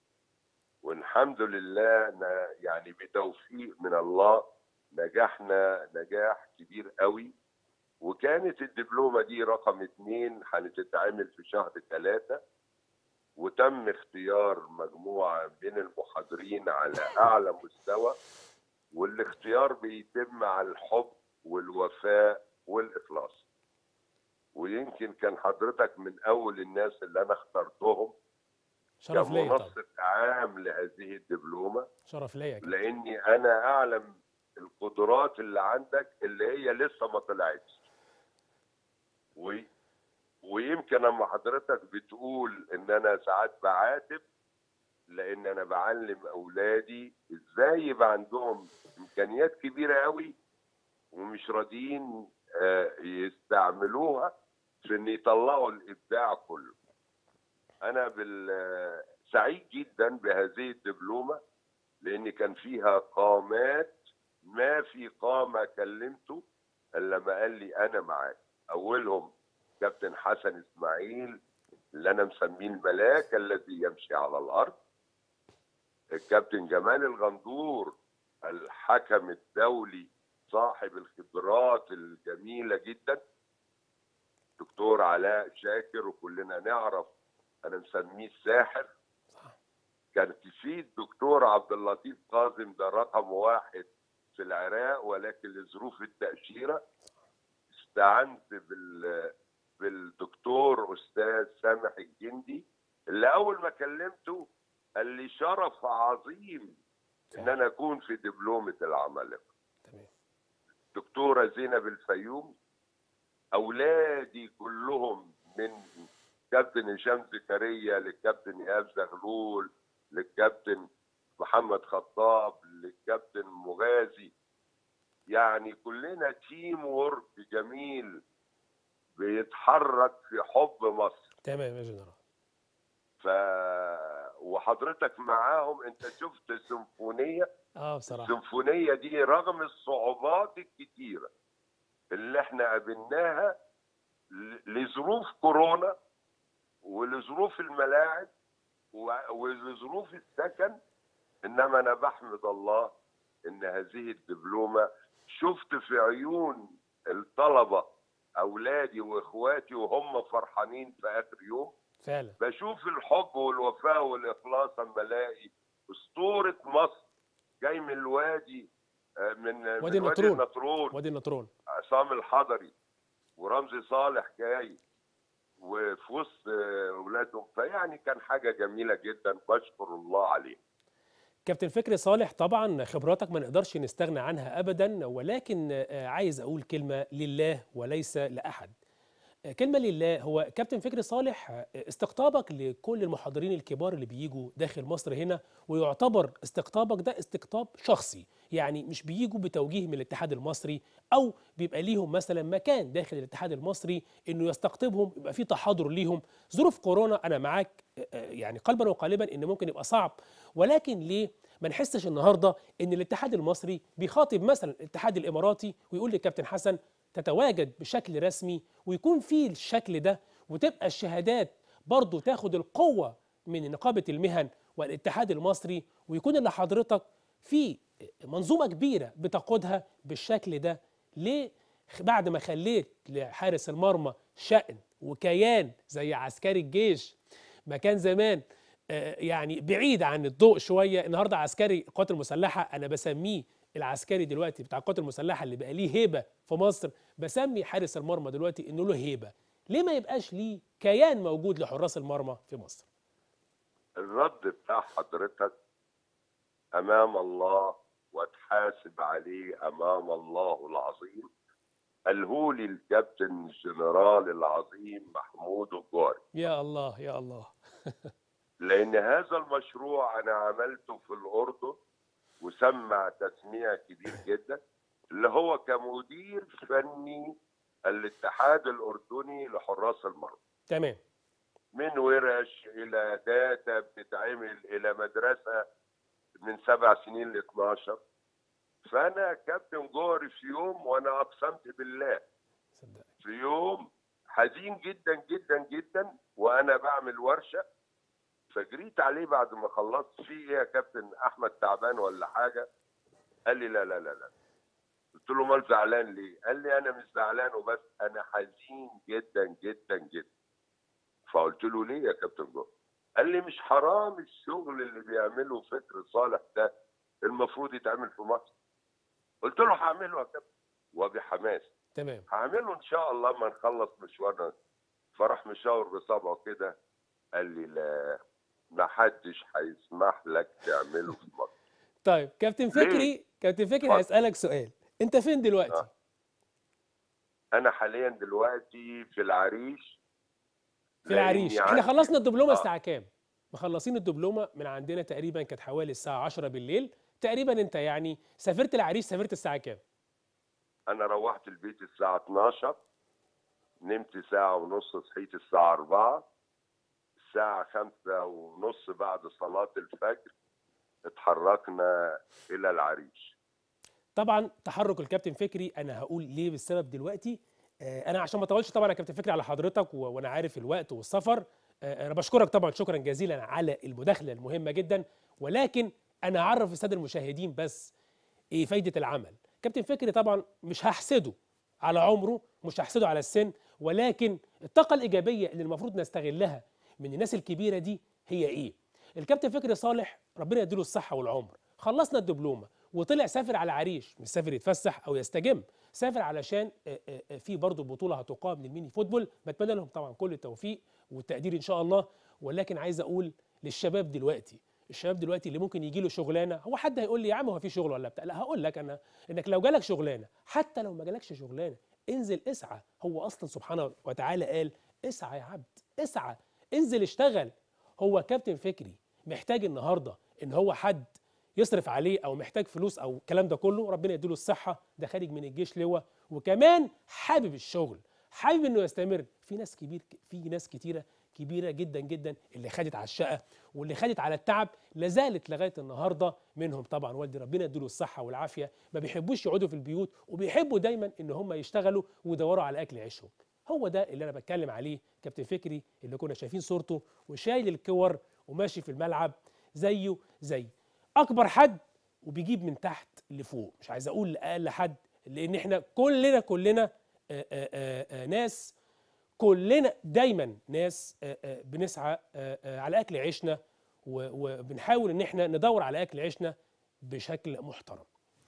والحمد لله ن- يعني بتوفيق من الله نجحنا نجاح كبير قوي وكانت الدبلومه دي رقم اتنين هتتعمل في شهر ثلاثة وتم اختيار مجموعه من المحاضرين على اعلى مستوى والاختيار بيتم على الحب والوفاء والاخلاص ويمكن كان حضرتك من اول الناس اللي انا اخترتهم شرف ليا طبعا كمنسق عام لهذه الدبلومه شرف ليا كده. لاني انا اعلم القدرات اللي عندك اللي هي لسه ما طلعتش و... ويمكن لما حضرتك بتقول ان انا ساعات بعاتب لان انا بعلم اولادي ازاي يبقى عندهم امكانيات كبيره قوي ومش راضيين آه، يستعملوها في ان يطلعوا الابداع كله انا بال سعيد جدا بهذه الدبلومه لان كان فيها قامات ما في قامه كلمته الا ما قال لي انا معاك اولهم كابتن حسن اسماعيل اللي انا مسميه الملاك الذي يمشي على الارض الكابتن جمال الغندور الحكم الدولي صاحب الخبرات الجميله جدا دكتور علاء شاكر وكلنا نعرف انا مسميه الساحر صح. كان في الدكتور عبد اللطيف قاسم ده رقم واحد في العراق ولكن لظروف التأشيرة استعنت بال بالدكتور أستاذ سامح الجندي اللي أول ما كلمته قال لي شرف عظيم إن أنا أكون في دبلومة العمالقة تمام دكتورة زينب الفيوم أولادي كلهم من كابتن هشام زكريا للكابتن إيهاب زغلول للكابتن محمد خطاب للكابتن مغازي يعني كلنا تيم وورك جميل بيتحرك في حب مصر تمام يا جنرال ف وحضرتك معاهم انت شفت سيمفونيه اه بصراحه السيمفونيه دي رغم الصعوبات الكتيره اللي احنا قابلناها ل- لظروف كورونا ولظروف الملاعب و- ولظروف السكن انما انا بحمد الله ان هذه الدبلومه شفت في عيون الطلبه اولادي واخواتي وهم فرحانين في اخر يوم فعلا بشوف الحب والوفاء والاخلاص اما الاقي اسطوره مصر جاي من الوادي آه، من وادي من وادي النطرون. النطرون وادي النطرون عصام الحضري ورمزي صالح جاي وفي وسط آه، اولادهم فيعني كان حاجه جميله جدا بشكر الله عليه كابتن فكري صالح طبعا خبراتك ما نقدرش نستغنى عنها ابدا ولكن آه، عايز اقول كلمه لله وليس لاحد آه، كلمه لله هو كابتن فكري صالح آه، استقطابك لكل المحاضرين الكبار اللي بيجوا داخل مصر هنا ويعتبر استقطابك ده استقطاب شخصي يعني مش بيجوا بتوجيه من الاتحاد المصري او بيبقى ليهم مثلا مكان داخل الاتحاد المصري انه يستقطبهم يبقى في تحاضر ليهم ظروف كورونا انا معاك آه، آه، يعني قلبا وقالبا ان ممكن يبقى صعب ولكن ليه ما نحسش النهارده ان الاتحاد المصري بيخاطب مثلا الاتحاد الاماراتي ويقول للكابتن حسن تتواجد بشكل رسمي ويكون في الشكل ده وتبقى الشهادات برضو تاخد القوه من نقابه المهن والاتحاد المصري ويكون اللي حضرتك في منظومه كبيره بتقودها بالشكل ده ليه بعد ما خليت لحارس المرمى شأن وكيان زي عسكري الجيش ما كان زمان آه، يعني بعيد عن الضوء شويه النهارده عسكري القوات المسلحه انا بسميه العسكري دلوقتي بتاع القوات المسلحه اللي بقى ليه هيبه في مصر بسمي حارس المرمى دلوقتي انه له هيبه ليه ما يبقاش ليه كيان موجود لحراس المرمى في مصر الرد بتاع حضرتك امام الله واتحاسب عليه امام الله العظيم قالهولي الكابتن الجنرال العظيم محمود الجاري يا الله يا الله لان هذا المشروع انا عملته في الاردن وسمع تسميع كبير جدا اللي هو كمدير فني الاتحاد الاردني لحراس المرمى تمام من ورش الى داتا بتتعمل الى مدرسه من سبع سنين ل 12 فانا كابتن جوهري في يوم وانا اقسمت بالله صدق في يوم حزين جدا جدا جدا وانا بعمل ورشه فجريت عليه بعد ما خلصت في ايه يا كابتن احمد تعبان ولا حاجه قال لي لا لا لا لا قلت له امال زعلان ليه؟ قال لي انا مش زعلان وبس انا حزين جدا جدا جدا فقلت له ليه يا كابتن جوه؟ قال لي مش حرام الشغل اللي بيعمله فكر صالح ده المفروض يتعمل في مصر قلت له هعمله يا كابتن وبحماس تمام هعمله ان شاء الله ما نخلص مشوارنا فراح مشاور بصبعه كده قال لي لا ما حدش هيسمح لك تعمله في مصر طيب كابتن ليه؟ فكري كابتن فكري اتفضل. هسألك سؤال انت فين دلوقتي آه. انا حاليا دلوقتي في العريش في العريش لأني احنا عندي- خلصنا الدبلومه آه. الساعه كام مخلصين الدبلومه من عندنا تقريبا كانت حوالي الساعه 10 بالليل تقريبا انت يعني سافرت العريش سافرت الساعه كام انا روحت البيت الساعه 12 نمت ساعه ونص صحيت الساعه 4 الساعه 5 ونص بعد صلاه الفجر اتحركنا الى العريش طبعا تحرك الكابتن فكري انا هقول ليه بالسبب دلوقتي آه، انا عشان ما اطولش طبعا يا كابتن فكري على حضرتك و- وانا عارف الوقت والسفر آه، انا بشكرك طبعا شكرا جزيلا على المداخله المهمه جدا ولكن انا اعرف الساده المشاهدين بس ايه فايده العمل كابتن فكري طبعا مش هحسده على عمره مش هحسده على السن ولكن الطاقه الايجابيه اللي المفروض نستغلها من الناس الكبيره دي هي ايه الكابتن فكري صالح ربنا يديله الصحه والعمر خلصنا الدبلومه وطلع سافر على عريش مش سافر يتفسح او يستجم سافر علشان آه، آه، آه، في برضه بطوله هتقام للميني فوتبول بتمنى لهم طبعا كل التوفيق والتقدير ان شاء الله ولكن عايز اقول للشباب دلوقتي الشباب دلوقتي اللي ممكن يجي له شغلانه هو حد هيقول لي يا عم هو في شغل ولا بتاع لا هقول لك انا انك لو جالك شغلانه حتى لو ما جالكش شغلانه انزل اسعى هو اصلا سبحانه وتعالى قال اسعى يا عبد اسعى انزل اشتغل هو كابتن فكري محتاج النهارده ان هو حد يصرف عليه او محتاج فلوس او الكلام ده كله ربنا يديله الصحه ده خارج من الجيش لواء وكمان حابب الشغل حابب انه يستمر في ناس كبير في ناس كتيره كبيره جدا جدا اللي خدت على الشقه واللي خدت على التعب لازالت لغايه النهارده منهم طبعا والدي ربنا يديله الصحه والعافيه ما بيحبوش يقعدوا في البيوت وبيحبوا دايما ان هم يشتغلوا ويدوروا على اكل عيشهم هو ده اللي انا بتكلم عليه كابتن فكري اللي كنا شايفين صورته وشايل الكور وماشي في الملعب زيه زي اكبر حد وبيجيب من تحت لفوق مش عايز اقول لاقل حد لان احنا كلنا كلنا آآ آآ آآ ناس كلنا دايما ناس آآ آآ بنسعى آآ آآ على اكل عيشنا و- وبنحاول ان احنا ندور على اكل عيشنا بشكل محترم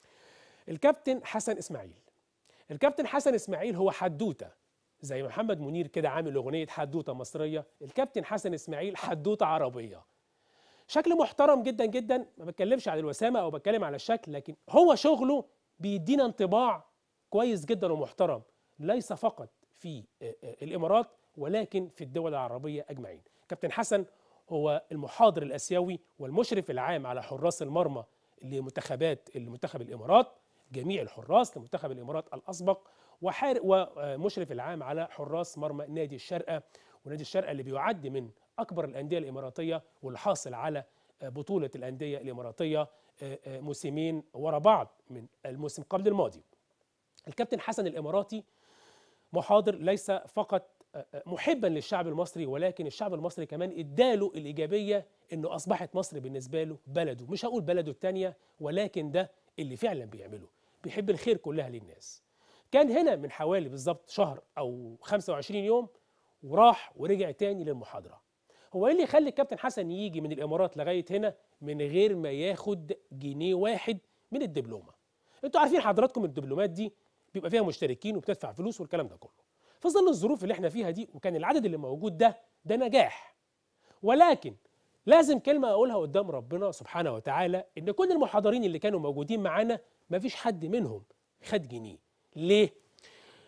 الكابتن حسن اسماعيل الكابتن حسن اسماعيل هو حدوته زي محمد منير كده عامل اغنيه حدوته مصريه الكابتن حسن اسماعيل حدوته عربيه شكل محترم جدا جدا ما بتكلمش عن الوسامه او بتكلم على الشكل لكن هو شغله بيدينا انطباع كويس جدا ومحترم ليس فقط في آه، آه، الامارات ولكن في الدول العربيه اجمعين كابتن حسن هو المحاضر الاسيوي والمشرف العام على حراس المرمى لمنتخبات المنتخب الامارات جميع الحراس لمنتخب الامارات الاسبق وحار ومشرف العام على حراس مرمى نادي الشارقه ونادي الشارقه اللي بيعد من اكبر الانديه الاماراتيه واللي حاصل على بطوله الانديه الاماراتيه موسمين ورا بعض من الموسم قبل الماضي. الكابتن حسن الاماراتي محاضر ليس فقط محبا للشعب المصري ولكن الشعب المصري كمان اداله الايجابيه انه اصبحت مصر بالنسبه له بلده مش هقول بلده الثانيه ولكن ده اللي فعلا بيعمله بيحب الخير كلها للناس كان هنا من حوالي بالظبط شهر او 25 يوم وراح ورجع تاني للمحاضره هو ايه اللي يخلي الكابتن حسن يجي من الامارات لغايه هنا من غير ما ياخد جنيه واحد من الدبلومه انتوا عارفين حضراتكم الدبلومات دي بيبقى فيها مشتركين وبتدفع فلوس والكلام ده كله في ظل الظروف اللي احنا فيها دي وكان العدد اللي موجود ده ده نجاح ولكن لازم كلمه اقولها قدام ربنا سبحانه وتعالى ان كل المحاضرين اللي كانوا موجودين معانا ما فيش حد منهم خد جنيه ليه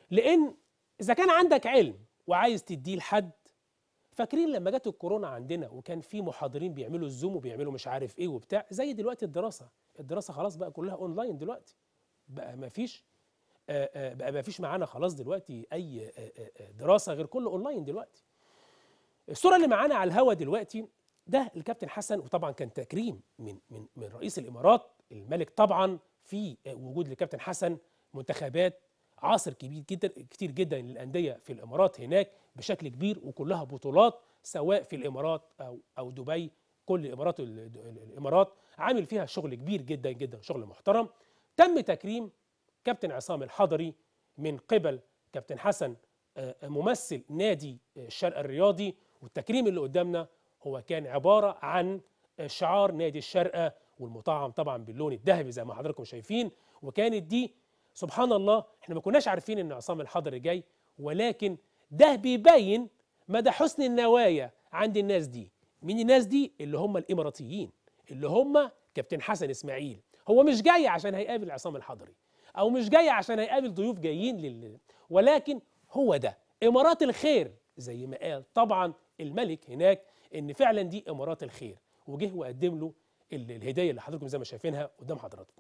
لان اذا كان عندك علم وعايز تديه لحد فاكرين لما جت الكورونا عندنا وكان في محاضرين بيعملوا الزوم وبيعملوا مش عارف ايه وبتاع زي دلوقتي الدراسه الدراسه خلاص بقى كلها اونلاين دلوقتي بقى ما فيش آه، آه، بقى ما فيش معانا خلاص دلوقتي اي آه، آه، آه، دراسه غير كله اونلاين دلوقتي الصوره اللي معانا على الهوا دلوقتي ده الكابتن حسن وطبعا كان تكريم من من من رئيس الامارات الملك طبعا في وجود الكابتن حسن منتخبات عاصر كبير جدا كتير جدا للانديه في الامارات هناك بشكل كبير وكلها بطولات سواء في الامارات او او دبي كل الامارات الامارات عامل فيها شغل كبير جدا جدا شغل محترم تم تكريم كابتن عصام الحضري من قبل كابتن حسن آه، ممثل نادي الشرق الرياضي والتكريم اللي قدامنا هو كان عبارة عن شعار نادي الشرقة والمطعم طبعا باللون الذهبي زي ما حضراتكم شايفين وكانت دي سبحان الله احنا ما كناش عارفين ان عصام الحضري جاي ولكن ده بيبين مدى حسن النوايا عند الناس دي مين الناس دي اللي هم الاماراتيين اللي هم كابتن حسن اسماعيل هو مش جاي عشان هيقابل عصام الحضري او مش جاي عشان هيقابل ضيوف جايين لل... ولكن هو ده امارات الخير زي ما قال طبعا الملك هناك ان فعلا دي امارات الخير وجه وقدم له ال- الهديه اللي حضراتكم زي ما شايفينها قدام حضراتكم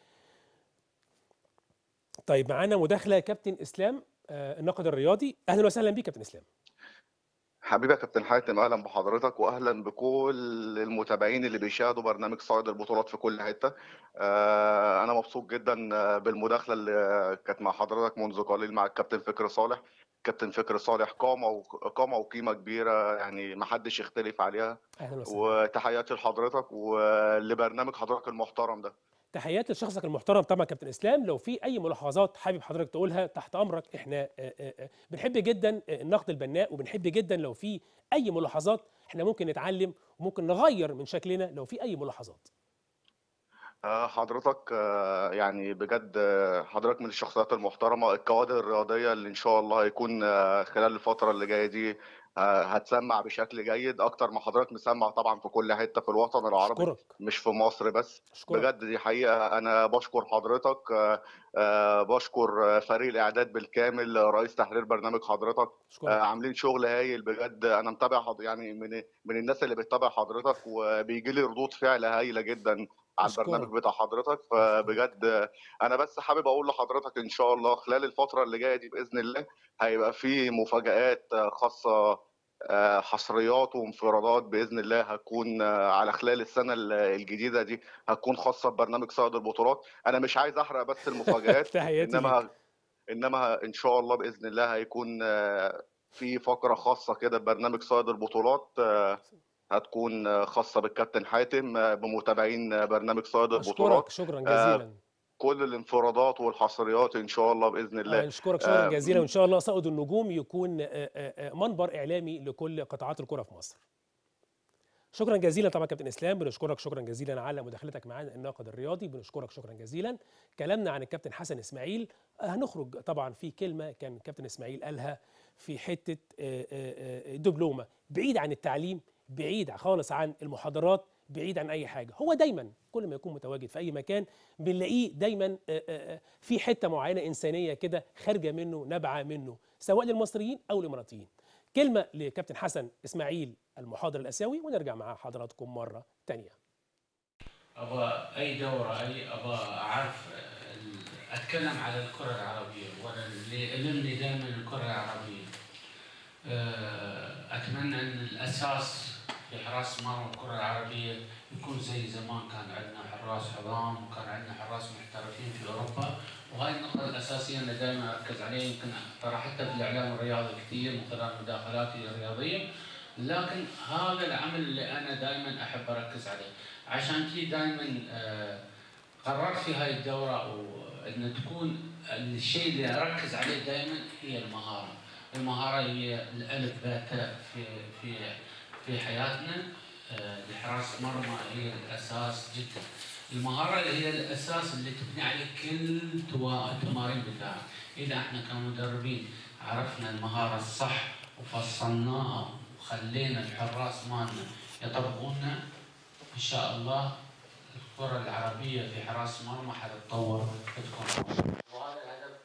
طيب معانا مداخله كابتن اسلام آه الناقد الرياضي اهلا وسهلا بيك كابتن اسلام حبيبي يا كابتن حاتم اهلا بحضرتك واهلا بكل المتابعين اللي بيشاهدوا برنامج صائد البطولات في كل حته آه، انا مبسوط جدا آه، بالمداخله اللي كانت مع حضرتك منذ قليل مع الكابتن فكري صالح كابتن فكري صالح قامه وق- قامه وقيمه كبيره يعني ما حدش يختلف عليها اهلا وسهلا وتحياتي لحضرتك ولبرنامج حضرتك المحترم ده تحياتي لشخصك المحترم طبعا كابتن اسلام لو في اي ملاحظات حابب حضرتك تقولها تحت امرك احنا آه، آه، آه، بنحب جدا آه، النقد البناء وبنحب جدا لو في اي ملاحظات احنا ممكن نتعلم وممكن نغير من شكلنا لو في اي ملاحظات آه، حضرتك آه، يعني بجد آه، حضرتك من الشخصيات المحترمة الكوادر الرياضية اللي إن شاء الله هيكون آه، خلال الفترة اللي جاية دي آه، هتسمع بشكل جيد أكتر ما حضرتك مسمع طبعا في كل حتة في الوطن العربي اشكرك مش في مصر بس اشكرك بجد دي حقيقة أنا بشكر حضرتك آه، آه، بشكر آه، فريق الإعداد بالكامل آه، رئيس تحرير برنامج حضرتك آه، اشكرك عاملين شغل هايل بجد أنا متابع حض... يعني من من الناس اللي بتتابع حضرتك وبيجي لي ردود فعل هايلة جدا على أشكرك. البرنامج بتاع حضرتك فبجد آه، أنا بس حابب أقول لحضرتك إن شاء الله خلال الفترة اللي جاية دي بإذن الله هيبقى في مفاجآت آه، خاصة آه، حصريات وانفرادات باذن الله هتكون آه، على خلال السنه ال- الجديده دي هتكون خاصه ببرنامج صائد البطولات انا مش عايز احرق بس المفاجآت تحياتي ليك. انما انما ان شاء الله باذن الله هيكون آه، في فقره خاصه كده ببرنامج صائد البطولات آه، هتكون آه، خاصه بالكابتن حاتم آه، بمتابعين آه، برنامج صائد اشكرك البطولات شكرا آه، جزيلا كل الانفرادات والحصريات ان شاء الله باذن الله اشكرك شكرا آه، جزيلا وان شاء الله صائد النجوم يكون آه، آه، آه، منبر اعلامي لكل قطاعات الكره في مصر شكرا جزيلا طبعا كابتن اسلام بنشكرك شكرا جزيلا على مداخلتك معانا الناقد الرياضي بنشكرك شكرا جزيلا كلامنا عن الكابتن حسن اسماعيل آه، هنخرج طبعا في كلمه كان كابتن اسماعيل قالها في حته آه، آه، آه، دبلومه بعيد عن التعليم بعيد خالص عن المحاضرات بعيد عن اي حاجه هو دايما كل ما يكون متواجد في اي مكان بنلاقيه دايما آه، آه، آه، في حته معينه انسانيه كده خارجه منه نابعه منه سواء للمصريين او الاماراتيين كلمه لكابتن حسن اسماعيل المحاضر الاسيوي ونرجع مع حضراتكم مره تانية ابغى اي دوره اي ابغى اعرف ال- اتكلم على الكره العربيه وانا اللي يلمني دائما الكره العربيه أه، اتمنى ان الاساس في حراس مرمى الكره العربيه يكون زي زمان كان عندنا حراس عظام وكان عندنا حراس محترفين في اوروبا وهاي النقطة الأساسية أنا دائما أركز عليها يمكن طرحتها في الإعلام الرياضي كثير من خلال مداخلاتي الرياضية لكن هذا العمل اللي أنا دائما أحب أركز عليه عشان كذي دائما آه، قررت في هاي الدورة وأن تكون الشيء اللي أركز عليه دائما هي المهارة المهارة هي الألف باء تاء في في في حياتنا آه، لحراس مرمى هي الأساس جدا المهارة اللي هي الأساس اللي تبني عليه كل توا- التمارين بتاعك إذا احنا كمدربين عرفنا المهارة الصح وفصلناها وخلينا الحراس مالنا يطبقونها ان شاء الله الكره العربيه في حراس مرمى حتتطور وتكون وهذا الهدف مال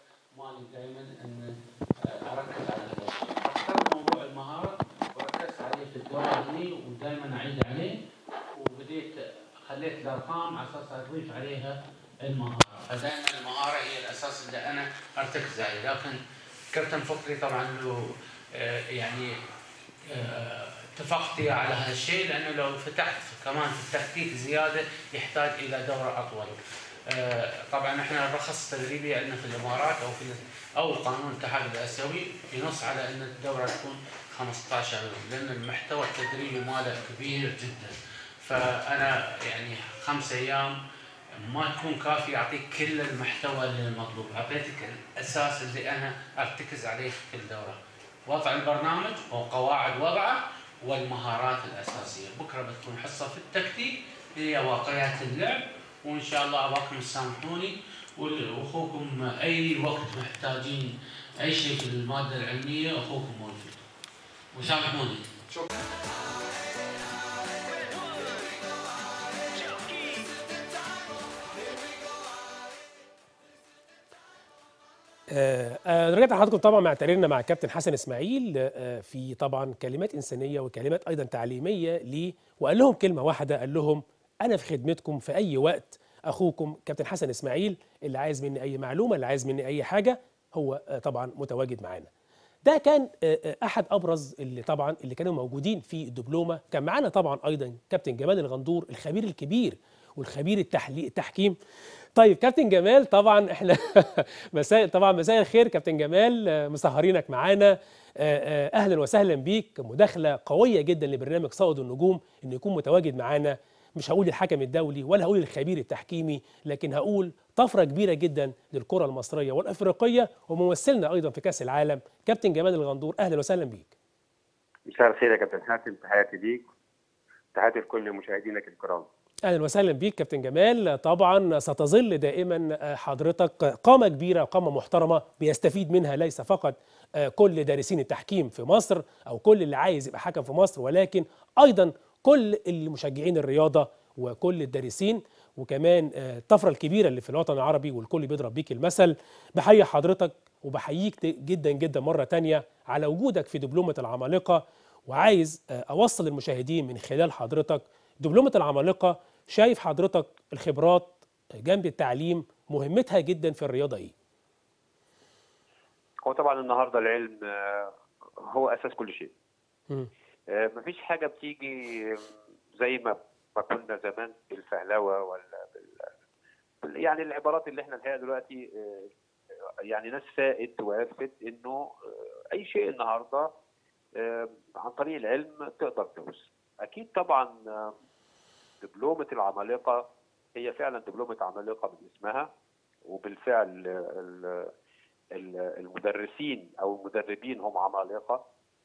مالي دائما ان آه، اركز على هذا الشيء اخترت موضوع المهاره وركزت عليه في الدوره هذه ودائما اعيد عليه وبديت خليت الارقام على اساس اضيف عليها المهاره فدائما المهاره هي الاساس اللي انا ارتكز عليه لكن كابتن فكري طبعا له آه، يعني آه، اتفقت على هذا الشيء لانه لو فتحت كمان في التكتيك زياده يحتاج الى دوره اطول. آه، طبعا احنا الرخص التدريبي عندنا في الامارات او في او قانون الاتحاد الاسيوي ينص على ان الدوره تكون 15 يوم لان المحتوى التدريبي ماله كبير جدا. فانا يعني خمسة ايام ما تكون كافي يعطيك كل المحتوى اللي المطلوب، اعطيتك الاساس اللي انا ارتكز عليه في الدوره. وضع البرنامج وقواعد وضعه والمهارات الاساسيه، بكره بتكون حصه في التكتيك هي واقعيات اللعب وان شاء الله اباكم تسامحوني وال- واخوكم اي وقت محتاجين اي شيء في الماده العلميه اخوكم موجود. وسامحوني. آه، آه، رجعت لحضراتكم طبعا مع تقريرنا مع الكابتن حسن اسماعيل آه، في طبعا كلمات انسانيه وكلمات ايضا تعليميه ليه وقال لهم كلمه واحده قال لهم انا في خدمتكم في اي وقت اخوكم كابتن حسن اسماعيل اللي عايز مني اي معلومه اللي عايز مني اي حاجه هو آه، طبعا متواجد معانا ده كان آه، آه، احد ابرز اللي طبعا اللي كانوا موجودين في الدبلومه كان معانا طبعا ايضا كابتن جمال الغندور الخبير الكبير والخبير التحليق التحكيم طيب كابتن جمال طبعا احنا مساء طبعا مساء الخير كابتن جمال آه، مسهرينك معانا آه، آه، اهلا وسهلا بيك مداخله قويه جدا لبرنامج صائد النجوم انه يكون متواجد معانا مش هقول الحكم الدولي ولا هقول الخبير التحكيمي لكن هقول طفره كبيره جدا للكره المصريه والافريقيه وممثلنا ايضا في كاس العالم كابتن جمال الغندور اهلا وسهلا بيك مساء الخير يا كابتن حاتم تحياتي ليك تحياتي لكل مشاهدينك الكرام اهلا وسهلا بيك كابتن جمال طبعا ستظل دائما حضرتك قامه كبيره قامه محترمه بيستفيد منها ليس فقط كل دارسين التحكيم في مصر او كل اللي عايز يبقى حكم في مصر ولكن ايضا كل المشجعين الرياضه وكل الدارسين وكمان الطفره الكبيره اللي في الوطن العربي والكل بيضرب بيك المثل بحيي حضرتك وبحييك جدا جدا مره تانية على وجودك في دبلومه العمالقه وعايز اوصل للمشاهدين من خلال حضرتك دبلومه العمالقه شايف حضرتك الخبرات جنب التعليم مهمتها جدا في الرياضه ايه؟ هو طبعا النهارده العلم آه، هو اساس كل شيء مم. آه، مفيش حاجه بتيجي زي ما ما كنا زمان بالفهلوه ولا بال بال- يعني العبارات اللي احنا نلاقيها دلوقتي آه، يعني ناس فائت وعرفت انه آه، اي شيء النهارده آه، عن طريق العلم تقدر توصل اكيد طبعا آه، دبلومه العمالقه هي فعلا دبلومه عمالقه من اسمها وبالفعل ال- ال- المدرسين او المدربين هم عمالقه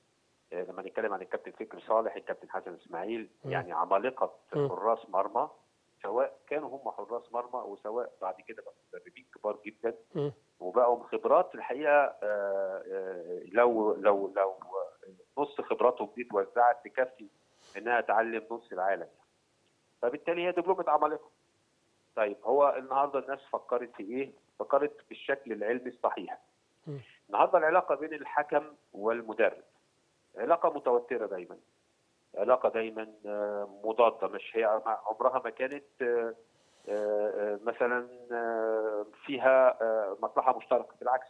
آه، لما نتكلم عن الكابتن فكري صالح الكابتن حسن اسماعيل م. يعني عمالقه م. حراس مرمى سواء كانوا هم حراس مرمى وسواء بعد كده بقوا مدربين كبار جدا مم. وبقوا خبرات الحقيقه آه، آه، لو لو لو نص خبراتهم دي اتوزعت تكفي انها تعلم نص العالم يعني. فبالتالي هي دبلومه عمالقه. طيب هو النهارده الناس فكرت في ايه؟ فكرت بالشكل العلمي الصحيح. م. النهارده العلاقه بين الحكم والمدرب علاقه متوتره دايما. علاقه دايما آه، مضاده مش هي عمرها ما كانت آه، آه، مثلا آه، فيها آه، مصلحه مشتركه بالعكس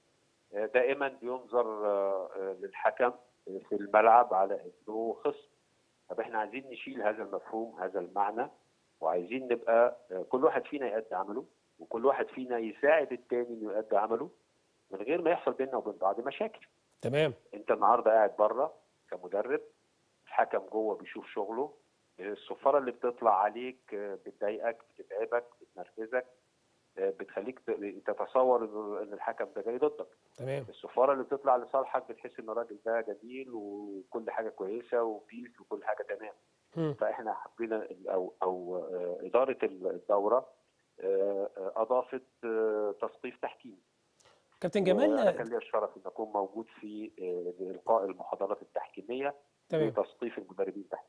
آه، دائما بينظر آه، آه، للحكم في الملعب على انه خصم طب احنا عايزين نشيل هذا المفهوم هذا المعنى وعايزين نبقى آه، كل واحد فينا يؤدي عمله وكل واحد فينا يساعد التاني انه يؤدي عمله من غير ما يحصل بيننا وبين بعض مشاكل تمام انت النهارده قاعد بره كمدرب الحكم جوه بيشوف شغله الصفاره اللي بتطلع عليك آه، بتضايقك بتتعبك بتنرفزك آه، بتخليك ت- تتصور إنه- ان الحكم ده جاي ضدك تمام الصفاره اللي بتطلع لصالحك بتحس ان الراجل ده جميل وكل حاجه كويسه وبيس وكل حاجه تمام مم. فاحنا حبينا او او آه، اداره الدوره آه، آه، اضافت آه، تثقيف تحكيمي كابتن وانا جمال كان لي الشرف ان اكون موجود في آه، القاء المحاضرات التحكيميه تمام وتثقيف المدربين التحكيميه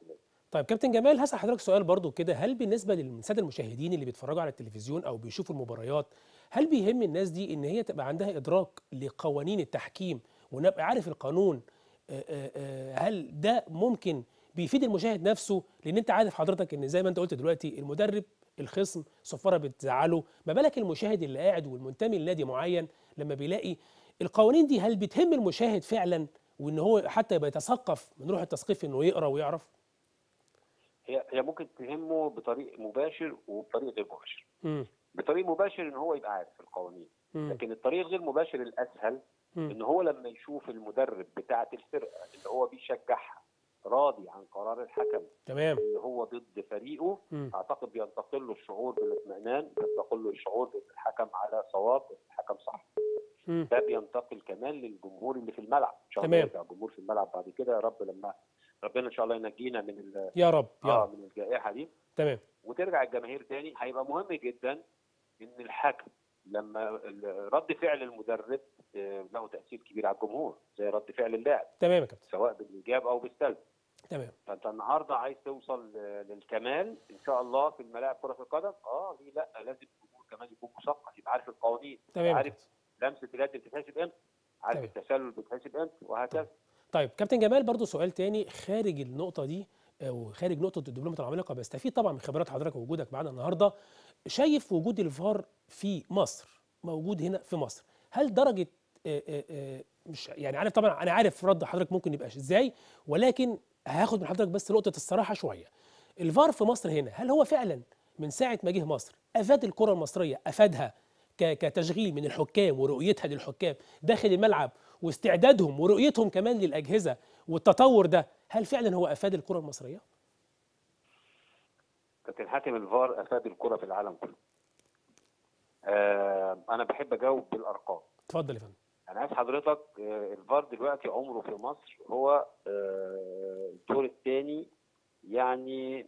طيب كابتن جمال هسأل حضرتك سؤال برضو كده هل بالنسبة للسادة المشاهدين اللي بيتفرجوا على التلفزيون أو بيشوفوا المباريات هل بيهم الناس دي إن هي تبقى عندها إدراك لقوانين التحكيم ونبقى عارف القانون آه، آه، آه، هل ده ممكن بيفيد المشاهد نفسه لأن أنت عارف حضرتك إن زي ما أنت قلت دلوقتي المدرب الخصم صفارة بتزعله ما بالك المشاهد اللي قاعد والمنتمي لنادي معين لما بيلاقي القوانين دي هل بتهم المشاهد فعلا وإن هو حتى يبقى يتثقف من روح التثقيف إنه يقرأ ويعرف هي هي ممكن تهمه بطريق مباشر وبطريق غير مباشر مم. بطريق مباشر ان هو يبقى عارف القوانين مم. لكن الطريق الغير مباشر الاسهل مم. ان هو لما يشوف المدرب بتاعه الفرقه اللي هو بيشجعها راضي عن قرار الحكم تمام اللي هو ضد فريقه مم. اعتقد بينتقل له الشعور بالاطمئنان بينتقل له الشعور بان الحكم على صواب وان الحكم صح مم. ده بينتقل كمان للجمهور اللي في الملعب ان شاء الله تمام. يرجع الجمهور في الملعب بعد كده يا رب لما ربنا ان شاء الله ينجينا من ال- يا رب يا اه رب من الجائحه دي تمام وترجع الجماهير تاني هيبقى مهم جدا ان الحكم لما ال- رد فعل المدرب آه، له تاثير كبير على الجمهور زي رد فعل اللاعب تمام يا كابتن سواء بالايجاب او بالسلب تمام فانت النهارده عايز توصل ل- للكمال ان شاء الله في الملاعب كره القدم اه ليه لا لازم الجمهور كمان يكون مثقف يبقى عارف القوانين تمام يا عارف كابتن. لمسه اليد بتتحسب امتى عارف تمام. التسلل بتتحسب امتى وهكذا طيب كابتن جمال برضو سؤال تاني خارج النقطة دي أو خارج نقطة الدبلومة العمالقة بستفيد طبعا من خبرات حضرتك ووجودك معانا النهاردة شايف وجود الفار في مصر موجود هنا في مصر هل درجة آه، آه، آه، مش يعني عارف طبعا أنا عارف رد حضرتك ممكن يبقى إزاي ولكن هاخد من حضرتك بس نقطة الصراحة شوية الفار في مصر هنا هل هو فعلا من ساعة ما جه مصر أفاد الكرة المصرية أفادها ك- كتشغيل من الحكام ورؤيتها للحكام داخل الملعب واستعدادهم ورؤيتهم كمان للأجهزة والتطور ده هل فعلا هو أفاد الكرة المصرية؟ كابتن حاتم الفار افاد الكره في العالم كله آه انا بحب اجاوب بالارقام اتفضل يا فندم انا عايز حضرتك آه، الفار دلوقتي عمره في مصر هو آه، الدور الثاني يعني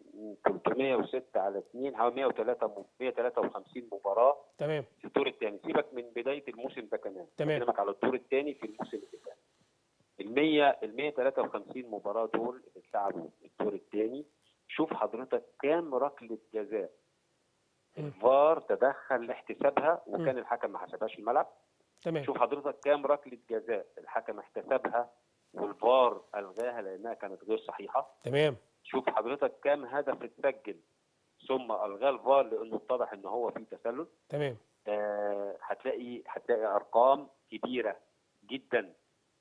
306 على 2 حوالي 103 م- 153 مباراه تمام في الدور الثاني سيبك من بدايه الموسم ده كمان تمام. بكلمك على الدور الثاني في الموسم اللي فات ال 100 ال 153 مباراه دول اللي اتلعبوا في الدور الثاني شوف حضرتك كام ركله جزاء مم. الفار تدخل لاحتسابها وكان الحكم ما حسبهاش في الملعب تمام شوف حضرتك كام ركله جزاء الحكم احتسبها والفار الغاها لانها كانت غير صحيحه تمام شوف حضرتك كام هدف اتسجل ثم الغاه الفار لانه اتضح ان هو فيه تسلل تمام آه هتلاقي هتلاقي ارقام كبيره جدا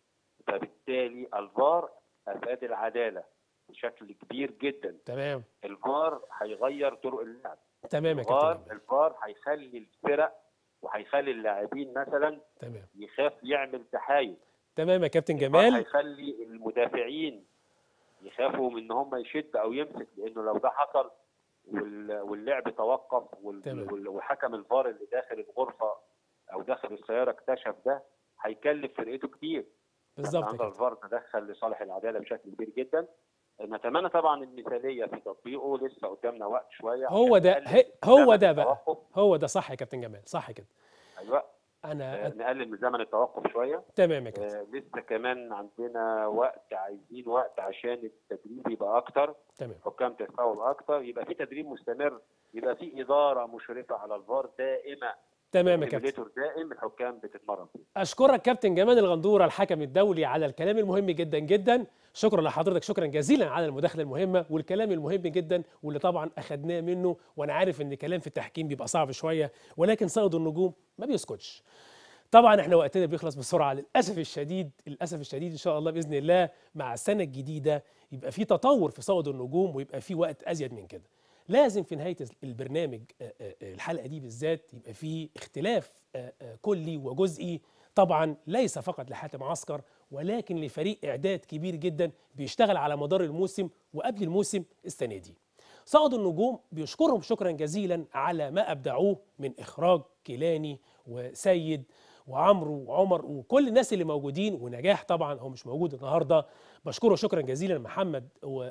فبالتالي الفار افاد العداله بشكل كبير جدا تمام الفار هيغير طرق اللعب تمام يا كابتن الفار جمال الفار هيخلي الفرق وهيخلي اللاعبين مثلا تمام يخاف يعمل تحايل تمام يا كابتن الفار جمال هيخلي المدافعين يخافوا من ان هم يشد او يمسك لانه لو ده حصل وال- واللعب توقف وال- تمام. وال- وحكم الفار اللي داخل الغرفه او داخل السياره اكتشف ده هيكلف فرقته كتير بالظبط يا النهارده كابتن الفار تدخل لصالح العداله بشكل كبير جدا نتمنى طبعا المثاليه في تطبيقه لسه قدامنا وقت شويه هو عشان ده نقلل هي- هو زمن ده بقى التوقف. هو ده صح يا كابتن جمال صح كده ايوه انا آه، نقلل من زمن التوقف شويه تمام يا كابتن آه، لسه كمان عندنا وقت عايزين وقت عشان التدريب يبقى اكتر تمام حكام تتفاعل اكتر يبقى في تدريب مستمر يبقى في اداره مشرفه على الفار دائمه تمام يا كابتن سيميليتور دائم الحكام بتتمرن فيه اشكرك كابتن جمال الغندوره الحكم الدولي على الكلام المهم جدا جدا شكرا لحضرتك شكرا جزيلا على المداخله المهمه والكلام المهم جدا واللي طبعا اخدناه منه وانا عارف ان كلام في التحكيم بيبقى صعب شويه ولكن صيد النجوم ما بيسكتش طبعا احنا وقتنا بيخلص بسرعه للاسف الشديد للاسف الشديد ان شاء الله باذن الله مع السنه الجديده يبقى في تطور في صيد النجوم ويبقى في وقت ازيد من كده لازم في نهايه البرنامج آه، آه، آه، الحلقه دي بالذات يبقى في اختلاف آه، آه، كلي وجزئي طبعا ليس فقط لحاتم عسكر ولكن لفريق اعداد كبير جدا بيشتغل على مدار الموسم وقبل الموسم السنه دي صعد النجوم بيشكرهم شكرا جزيلا على ما ابدعوه من اخراج كيلاني وسيد وعمرو وعمر وكل الناس اللي موجودين ونجاح طبعا هو مش موجود النهارده بشكره شكرا جزيلا محمد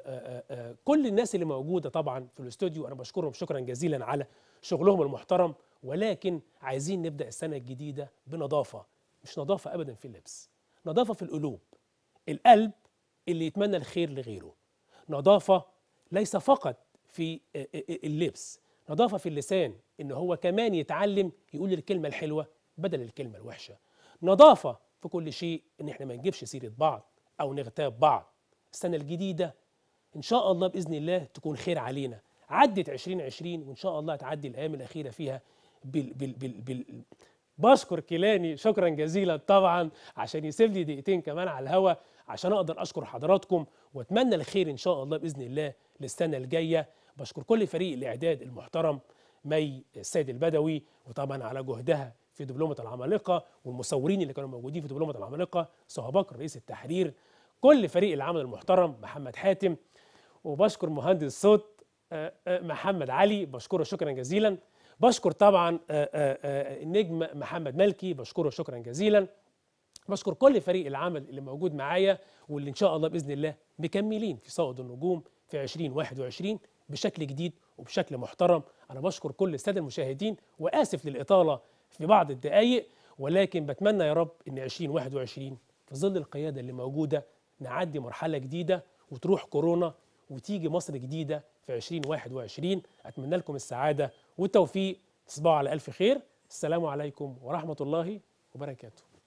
وكل الناس اللي موجوده طبعا في الاستوديو انا بشكرهم شكرا جزيلا على شغلهم المحترم ولكن عايزين نبدا السنه الجديده بنظافه مش نظافه ابدا في اللبس نظافه في القلوب القلب اللي يتمنى الخير لغيره نظافه ليس فقط في اللبس نظافه في اللسان ان هو كمان يتعلم يقول الكلمه الحلوه بدل الكلمه الوحشه نظافه في كل شيء ان احنا ما نجيبش سيره بعض او نغتاب بعض السنه الجديده ان شاء الله باذن الله تكون خير علينا عدت 2020 وان شاء الله تعدي الايام الاخيره فيها بال بال بال بال بشكر كيلاني شكرا جزيلا طبعا عشان يسيب لي دقيقتين كمان على الهوا عشان اقدر اشكر حضراتكم واتمنى الخير ان شاء الله باذن الله للسنه الجايه بشكر كل فريق الاعداد المحترم مي السيد البدوي وطبعا على جهدها في دبلومه العمالقه والمصورين اللي كانوا موجودين في دبلومه العمالقه سهى بكر رئيس التحرير كل فريق العمل المحترم محمد حاتم وبشكر مهندس الصوت آه، آه، محمد علي بشكره شكرا جزيلا بشكر طبعا آه، آه، آه، النجم محمد ملكي بشكره شكرا جزيلا بشكر كل فريق العمل اللي موجود معايا واللي ان شاء الله باذن الله مكملين في صائد النجوم في 2021 بشكل جديد وبشكل محترم انا بشكر كل الساده المشاهدين واسف للاطاله في بعض الدقائق ولكن بتمنى يا رب ان 2021 في ظل القياده اللي موجوده نعدي مرحله جديده وتروح كورونا وتيجي مصر جديده في 2021 اتمنى لكم السعاده والتوفيق تصبحوا على الف خير السلام عليكم ورحمه الله وبركاته